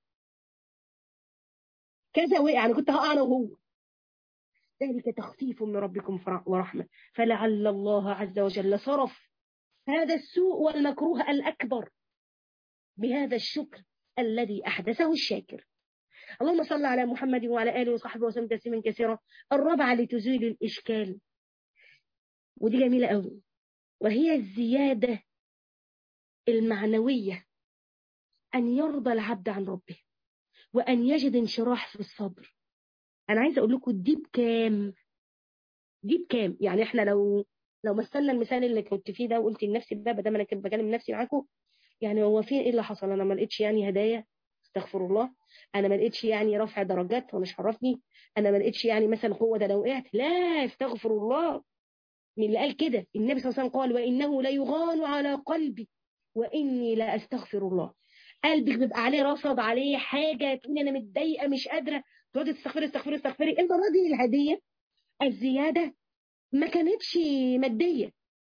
كذا وقع انا كنت هقع انا وهو ذلك تخفيف من ربكم ورحمه فلعل الله عز وجل صرف هذا السوء والمكروه الاكبر بهذا الشكر الذي احدثه الشاكر اللهم صل على محمد وعلى اله وصحبه وسلم تسليما كثيرا الرابعه لتزيل الاشكال ودي جميله قوي وهي الزياده المعنويه ان يرضى العبد عن ربه وأن يجد انشراح في الصدر أنا عايزة أقول لكم دي بكام دي بكام يعني إحنا لو لو مثلنا المثال اللي كنت فيه ده وقلت لنفسي بقى بدل ما أنا كنت بكلم نفسي معاكم يعني هو في إيه اللي حصل أنا ما لقيتش يعني هدايا استغفر الله أنا ما لقيتش يعني رفع درجات هو مش عرفني أنا ما لقيتش يعني مثلا قوة ده لو وقعت لا استغفر الله من اللي قال كده النبي صلى الله عليه وسلم قال وإنه ليغان على قلبي وإني لا أستغفر الله قلبك بيبقى عليه رصد عليه حاجة تقولي أنا متضايقة مش قادرة تقعدي تستغفري تستغفري تستغفري المرة دي الهدية الزيادة ما كانتش مادية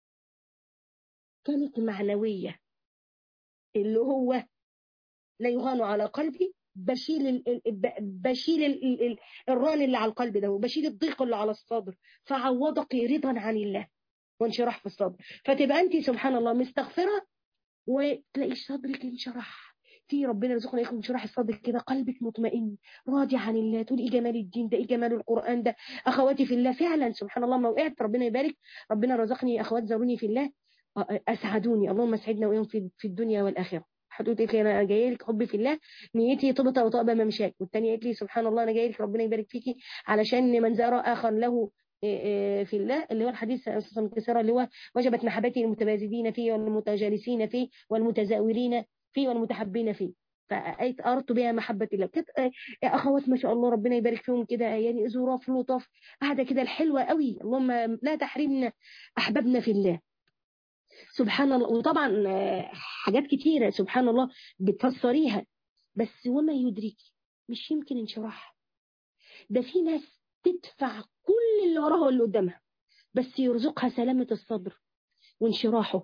كانت معنوية اللي هو لا يغان على قلبي بشيل ال بشيل ال ال الران اللي على القلب ده وبشيل الضيق اللي على الصدر فعوضك رضا عن الله وانشراح في الصدر فتبقى انت سبحان الله مستغفره وتلاقي صدرك انشرح في ربنا يرزقنا ياخد انشراح الصدر كده قلبك مطمئن راضي عن الله تقول ايه جمال الدين ده ايه جمال القران ده اخواتي في الله فعلا سبحان الله ما وقعت ربنا يبارك ربنا رزقني اخوات زاروني في الله اسعدوني اللهم اسعدنا وياهم في, في الدنيا والاخره حدود قالت لي انا جايه لك حبي في الله نيتي طبطه وطابه ممشاك والثانيه قالت لي سبحان الله انا جايه لك ربنا يبارك فيكي علشان من زار اخر له في الله اللي هو الحديث اساسا كسرى اللي هو وجبت محبتي للمتبازدين فيه والمتجالسين فيه والمتزاورين فيه والمتحبين فيه فأيت أردت بها محبة الله كانت أخوات ما شاء الله ربنا يبارك فيهم كده يعني ظراف لطف قاعدة كده الحلوة قوي اللهم لا تحرمنا أحببنا في الله سبحان الله وطبعا حاجات كتيرة سبحان الله بتفسريها بس وما يدرك مش يمكن انشراح ده في ناس تدفع كل اللي وراها واللي قدامها بس يرزقها سلامة الصدر وانشراحه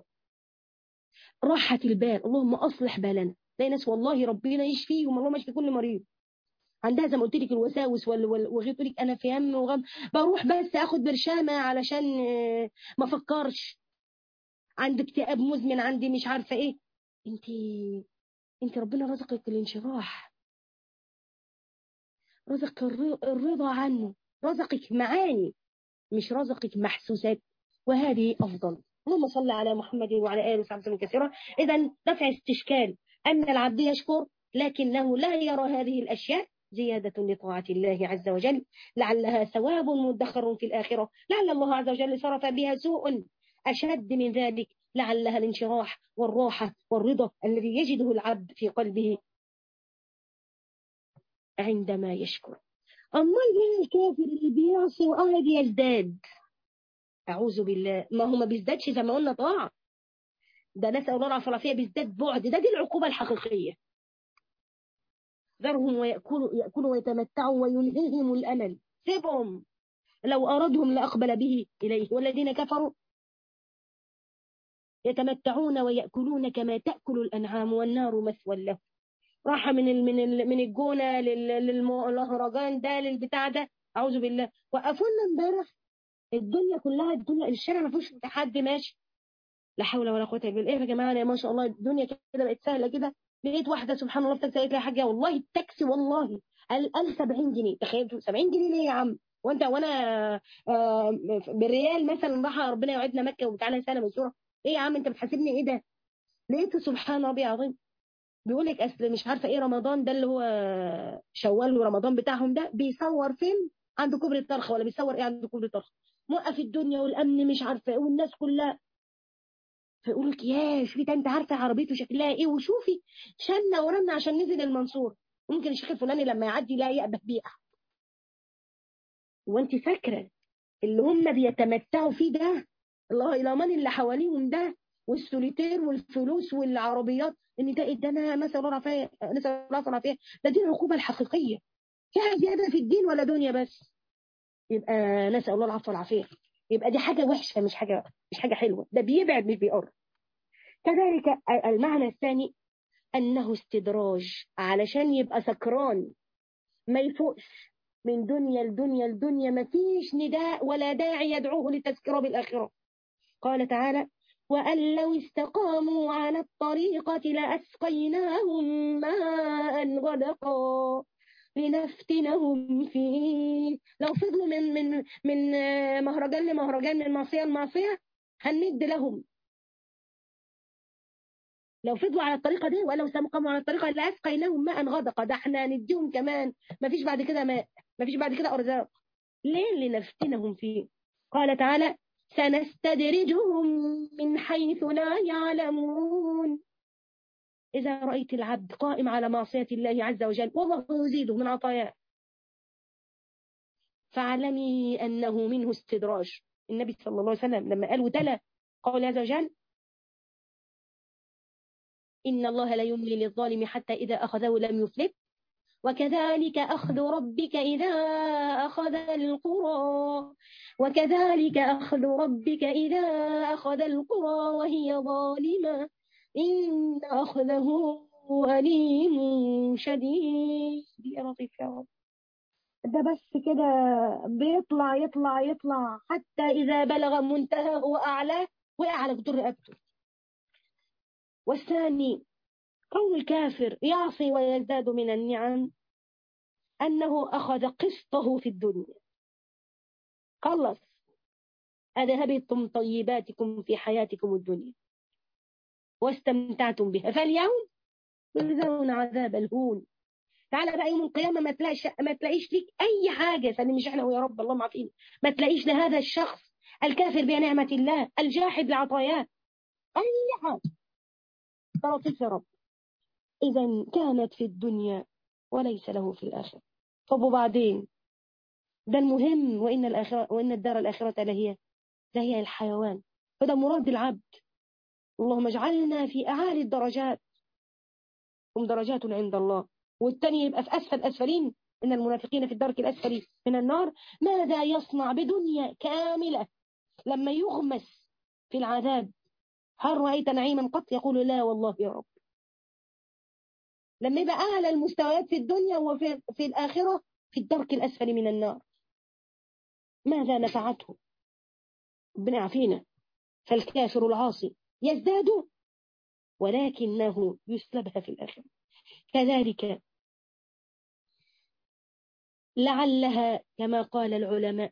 راحة البال اللهم أصلح بالنا تلاقي ناس والله ربنا يشفيهم اللهم يشفي كل مريض عندها زي ما قلت لك الوساوس وغير تقول لك انا في هم وغم بروح بس اخد برشامه علشان ما افكرش عندي اكتئاب مزمن عندي مش عارفه ايه انت انت ربنا رزقك الانشراح رزق الرضا عنه رزقك معاني مش رزقك محسوسات وهذه افضل اللهم صل على محمد وعلى اله وصحبه وسلم كثيرا اذا دفع استشكال ان العبد يشكر لكنه لا يرى هذه الاشياء زيادة لطاعة الله عز وجل لعلها ثواب مدخر في الآخرة لعل الله عز وجل صرف بها سوء أشد من ذلك لعلها الانشراح والراحة والرضا الذي يجده العبد في قلبه عندما يشكر أما الكافر اللي بيعصي وقاعد يزداد أعوذ بالله ما هو ما بيزدادش زي ما قلنا طاعة ده نسأل الله العافية والعافية بيزداد بعد ده دي العقوبة الحقيقية ذرهم ويأكلوا يأكلوا ويتمتعوا وينهيهم الأمل سيبهم لو أرادهم لأقبل به إليه والذين كفروا يتمتعون ويأكلون كما تأكل الأنعام والنار مثوى له راح من ال من ال من الجونة للمهرجان ده للبتاع ده أعوذ بالله وقفونا امبارح الدنيا كلها الدنيا الشارع ما فيهوش حد ماشي لا حول ولا قوة إلا بالله إيه يا جماعة أنا ما شاء الله الدنيا كده بقت سهلة كده لقيت واحدة سبحان الله في تاكسي قالت لي يا حاجة والله التاكسي والله قال قال 70 جنيه تخيل 70 جنيه ليه يا عم وانت وانا آه بالريال مثلا راح ربنا يوعدنا مكة وبتاعنا سنة منصورة ايه يا عم انت بتحاسبني ايه ده لقيته سبحان ربي عظيم بيقول لك اصل مش عارفه ايه رمضان ده اللي هو شوال ورمضان بتاعهم ده بيصور فين عند كوبري الطرخه ولا بيصور ايه عند كوبري الطرخه موقف الدنيا والامن مش عارفه ايه والناس كلها فيقول لك يا شوفي ده انت عارفه عربيته شكلها ايه وشوفي شلنا ورنا عشان نزل المنصور ممكن الشيخ الفلاني لما يعدي لا يأبه بيه وانت فاكره اللي هم بيتمتعوا فيه ده الله الى من اللي حواليهم ده والسوليتير والفلوس والعربيات ان ده ده انا نسال الله العافيه نسال الله العافيه ده دي العقوبه الحقيقيه فيها زياده في الدين ولا دنيا بس يبقى نسال الله العفو والعافيه يبقى دي حاجه وحشه مش حاجه مش حاجه حلوه ده بيبعد مش بيقرب كذلك المعنى الثاني انه استدراج علشان يبقى سكران ما يفوقش من دنيا لدنيا لدنيا ما فيش نداء ولا داعي يدعوه لتذكره بالاخره قال تعالى وأن لو استقاموا على الطريقة لأسقيناهم ماء غدقا لنفتنهم فيه لو فضلوا من من من مهرجان لمهرجان من معصية لمعصية هند لهم لو فضلوا على الطريقة دي ولو استقاموا على الطريقة لأسقيناهم ماء غدقا ده احنا نديهم كمان ما فيش بعد كده ماء ما فيش بعد كده أرزاق ليه لنفتنهم فيه قال تعالى سنستدرجهم من حيث لا يعلمون إذا رأيت العبد قائم على معصية الله عز وجل والله يزيده من عطاياه فاعلمي أنه منه استدراج النبي صلى الله عليه وسلم لما قال وتلا قول عز وجل إن الله لا يملي للظالم حتى إذا أخذه لم يفلت وكذلك أخذ ربك إذا أخذ القرى وكذلك أخذ ربك إذا أخذ القرى وهي ظالمة إن أخذه أليم شديد يا لطيف يا رب ده بس كده بيطلع يطلع يطلع حتى إذا بلغ منتهى وأعلاه وقع على جدر رقبته والثاني كون الكافر يعصي ويزداد من النعم أنه أخذ قسطه في الدنيا خلص أذهبتم طيباتكم في حياتكم الدنيا واستمتعتم بها فاليوم تجزون عذاب الهون تعالى بقى يوم القيامة ما تلاقيش ما تلاقيش ليك أي حاجة سلم احنا ويا رب اللهم عافينا ما تلاقيش لهذا الشخص الكافر بنعمة الله الجاحد لعطاياه أي حاجة لطيف يا رب إذا كانت في الدنيا وليس له في الآخرة طب وبعدين ده المهم وإن الآخرة وإن الدار الآخرة لهي لهي الحيوان فده مراد العبد اللهم اجعلنا في أعالي الدرجات هم درجات عند الله والتاني يبقى في أسفل أسفلين إن المنافقين في الدرك الأسفل من النار ماذا يصنع بدنيا كاملة لما يغمس في العذاب هل رأيت نعيما قط يقول لا والله يا رب لما يبقى اعلى المستويات في الدنيا وفي في الاخره في الدرك الاسفل من النار ماذا نفعته ربنا يعافينا فالكافر العاصي يزداد ولكنه يسلبها في الآخرة كذلك لعلها كما قال العلماء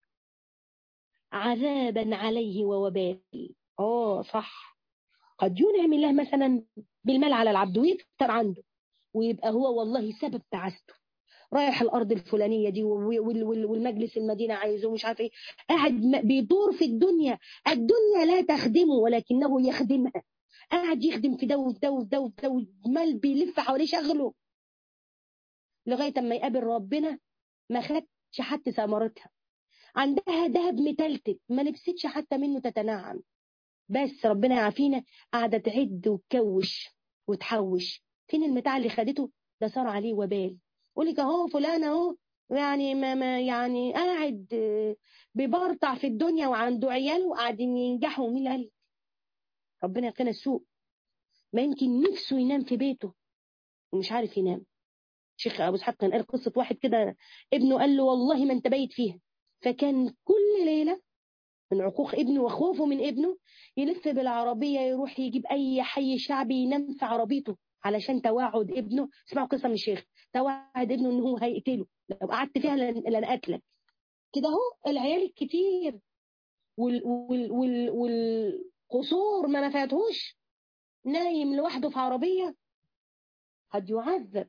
عذابا عليه ووبال اه صح قد ينعم الله مثلا بالمال على العبد ويكتر عنده ويبقى هو والله سبب تعسته رايح الارض الفلانيه دي والمجلس المدينه عايزه مش عارف ايه قاعد بيدور في الدنيا الدنيا لا تخدمه ولكنه يخدمها قاعد يخدم في ده وفي ده وفي ده وفي ده والمال بيلف حواليه شغله لغايه اما يقابل ربنا ما خدش حتى ثمرتها عندها ذهب متلتل ما لبستش حتى منه تتنعم بس ربنا يعافينا قاعده تعد وتكوش وتحوش فين المتاع اللي خدته ده صار عليه وبال يقول لك اهو فلان اهو يعني ما, ما يعني قاعد ببرطع في الدنيا وعنده عيال وقاعدين ينجحوا مين قال ربنا يقينا السوء ما يمكن نفسه ينام في بيته ومش عارف ينام شيخ ابو اسحاق كان قال قصه واحد كده ابنه قال له والله ما انت بايت فيها فكان كل ليله من عقوق ابنه وخوفه من ابنه يلف بالعربيه يروح يجيب اي حي شعبي ينام في عربيته علشان توعد ابنه اسمعوا قصه من الشيخ توعد ابنه ان هو هيقتله لو قعدت فيها لن اقتلك كده اهو العيال الكتير وال وال وال والقصور ما نفعتهوش نايم لوحده في عربيه قد يعذب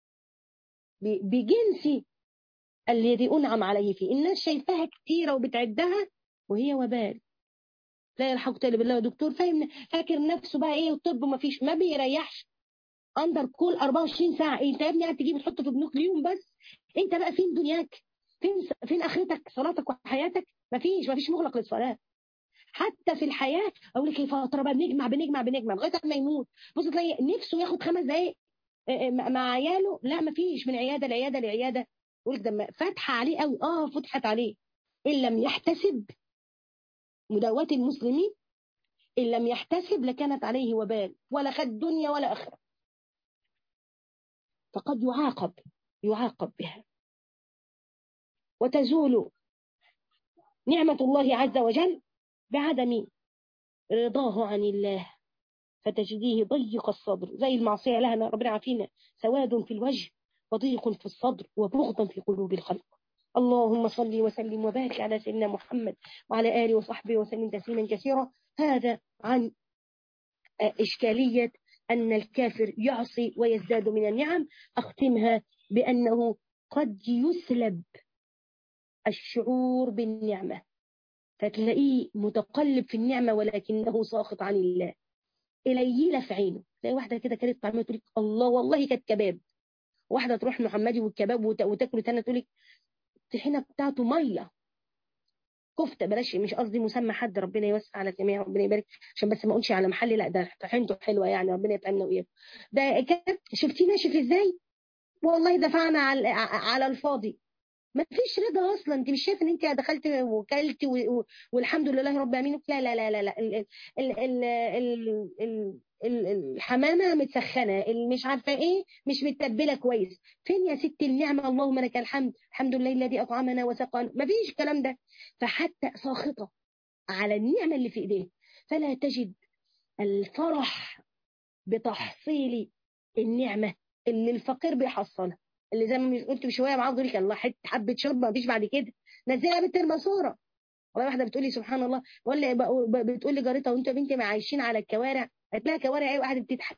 بجنس الذي انعم عليه فيه الناس شايفاها كتيره وبتعدها وهي وبال لا يلحق تاني بالله دكتور فاهم فاكر نفسه بقى ايه والطب ما فيش ما بيريحش اندر كول 24 ساعه إيه انت يا ابني قاعد تجيب تحط في بنوك اليوم بس انت بقى فين دنياك فين فين اخرتك صلاتك وحياتك مفيش مفيش مغلق للصلاه حتى في الحياه اقول لك فتره بقى بنجمع بنجمع بنجمع لغايه ما يموت بص تلاقي نفسه ياخد خمس دقائق مع عياله لا مفيش من عياده لعياده لعياده يقول لك ده فاتحه عليه قوي اه فتحت عليه ان لم يحتسب مداواه المسلمين ان لم يحتسب لكانت عليه وبال ولا خد دنيا ولا اخره فقد يعاقب يعاقب بها وتزول نعمة الله عز وجل بعدم رضاه عن الله فتجديه ضيق الصدر زي المعصية لها ربنا عافينا سواد في الوجه وضيق في الصدر وبغضا في قلوب الخلق اللهم صل وسلم وبارك على سيدنا محمد وعلى آله وصحبه وسلم تسليما كثيرا هذا عن إشكالية أن الكافر يعصي ويزداد من النعم أختمها بأنه قد يسلب الشعور بالنعمة فتلاقيه متقلب في النعمة ولكنه ساخط عن الله قليلة في عينه تلاقي واحدة كده كانت طعمها تقول لك الله والله كانت كباب واحدة تروح محمدي والكباب وتاكل تانية تقول لك الطحينة بتاعته مية كفته بلاش مش قصدي مسمى حد ربنا يوسع على الجميع ربنا يبارك عشان بس ما اقولش على محل لا ده طحينته حلوه يعني ربنا يطعمنا واياه ده كان شفتيه ناشف ازاي والله دفعنا على على الفاضي ما فيش رضا اصلا انت مش شايف ان انت دخلت وكلت والحمد لله رب العالمين لا لا لا لا لا ال ال ال ال ال الحمامه متسخنه مش عارفه ايه مش متبله كويس فين يا ست النعمه اللهم لك الحمد الحمد لله الذي اطعمنا وسقانا ما فيش الكلام ده فحتى ساخطه على النعمه اللي في ايديه فلا تجد الفرح بتحصيل النعمه اللي الفقير بيحصلها اللي زي ما قلت بشويه معاه بتقول لك الله حته حبه شرب ما فيش بعد كده نزلها بنت الماسوره والله واحده بتقول لي سبحان الله ولا بتقول لي جارتها وانتوا يا بنتي ما عايشين على الكوارع قالت لها كوارع ايه واحده بتضحك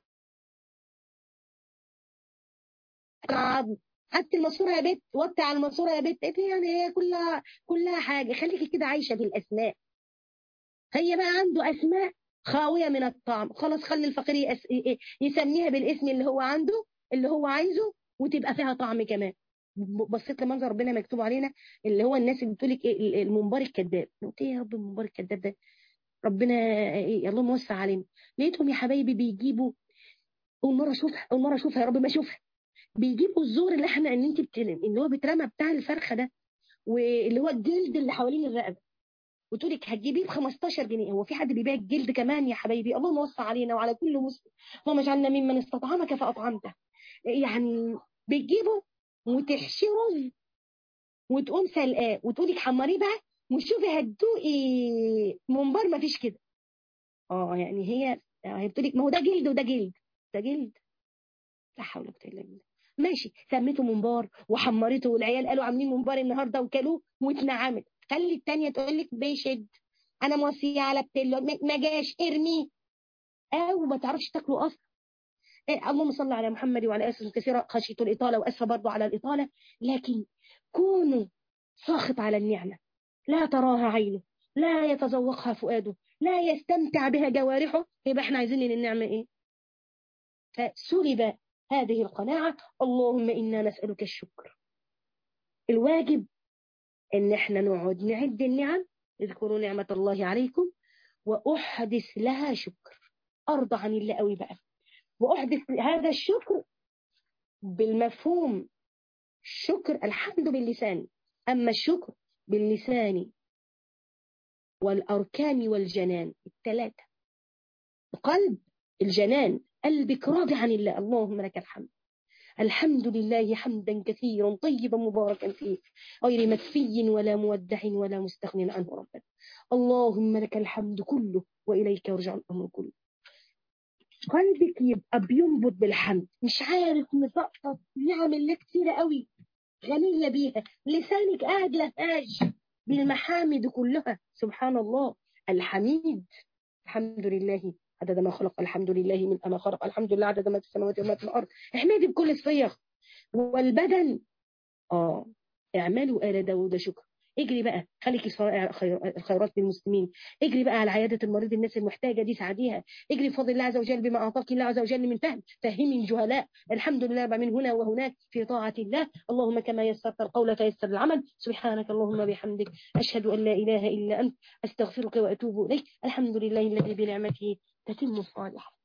حتى الماسوره يا بنت وطي على الماسوره يا بنت قالت يعني هي كلها كلها حاجه خليكي كده عايشه بالاسماء هي بقى عنده اسماء خاويه من الطعم خلاص خلي الفقير يس... يسميها بالاسم اللي هو عنده اللي هو عايزه وتبقى فيها طعم كمان بصيت لمنظر ربنا مكتوب علينا اللي هو الناس اللي بتقول لك المنبر الكذاب قلت ايه يا رب المنبر الكذاب ده ربنا إيه اللهم وسع علينا لقيتهم يا حبايبي بيجيبوا اول مره اشوفها اول مره اشوفها يا رب ما اشوفها بيجيبوا الزور اللي احنا ان انت بتلم اللي هو بيترمى بتاع الفرخه ده واللي هو الجلد اللي حوالين الرقبه وتقول لك هتجيبيه ب 15 جنيه هو في حد بيبيع الجلد كمان يا حبايبي اللهم وسع علينا وعلى كل مسلم اللهم اجعلنا ممن استطعمك فاطعمته يعني بتجيبه وتحشره وتقوم سلقاه وتقولي حمريه بقى وشوفي هتدوقي منبار ما فيش كده اه يعني هي هي بتقولك ما هو ده جلد وده جلد ده جلد لا حول ولا قوه الا بالله ماشي سميته منبار وحمرته والعيال قالوا عاملين منبار النهارده وكلوه واتنعمت خلي التانية تقول لك بيشد انا موصيه على بتلو ما جاش ارميه او ما تعرفش تاكله اصلا إيه اللهم صل على محمد وعلى اله كثيرا خشيت الاطاله واسفه برضه على الاطاله لكن كونوا ساخط على النعمه لا تراها عينه لا يتذوقها فؤاده لا يستمتع بها جوارحه يبقى احنا عايزين النعمه ايه فسلب هذه القناعه اللهم انا نسالك الشكر الواجب ان احنا نقعد نعد النعم اذكروا نعمه الله عليكم واحدث لها شكر ارضى عن الله قوي بقى واحدث هذا الشكر بالمفهوم الشكر الحمد باللسان اما الشكر باللسان والاركان والجنان الثلاثه القلب الجنان قلبك راضي عن الله اللهم لك الحمد الحمد لله حمدا كثيرا طيبا مباركا فيه غير مكفي ولا مودع ولا مستغن عنه ربنا اللهم لك الحمد كله واليك يرجع الامر كله قلبك يبقى بينبض بالحمد مش عارف مزقطط يعمل لك كتير قوي غنية بيها لسانك قاعد لفاج بالمحامد كلها سبحان الله الحميد الحمد لله عدد ما خلق الحمد لله من ما خلق الحمد لله عدد ما في السماوات وما في الارض احمدي بكل الصيغ والبدن اه اعملوا آل داوود شكر اجري بقى خليكي الخيرات للمسلمين اجري بقى على عياده المريض الناس المحتاجه دي ساعديها اجري بفضل الله عز وجل بما اعطاك الله عز وجل من فهم فهمي الجهلاء الحمد لله من هنا وهناك في طاعه الله اللهم كما يسرت القول فيسر العمل سبحانك اللهم بحمدك اشهد ان لا اله الا انت استغفرك واتوب اليك الحمد لله الذي بنعمته تتم الصالحات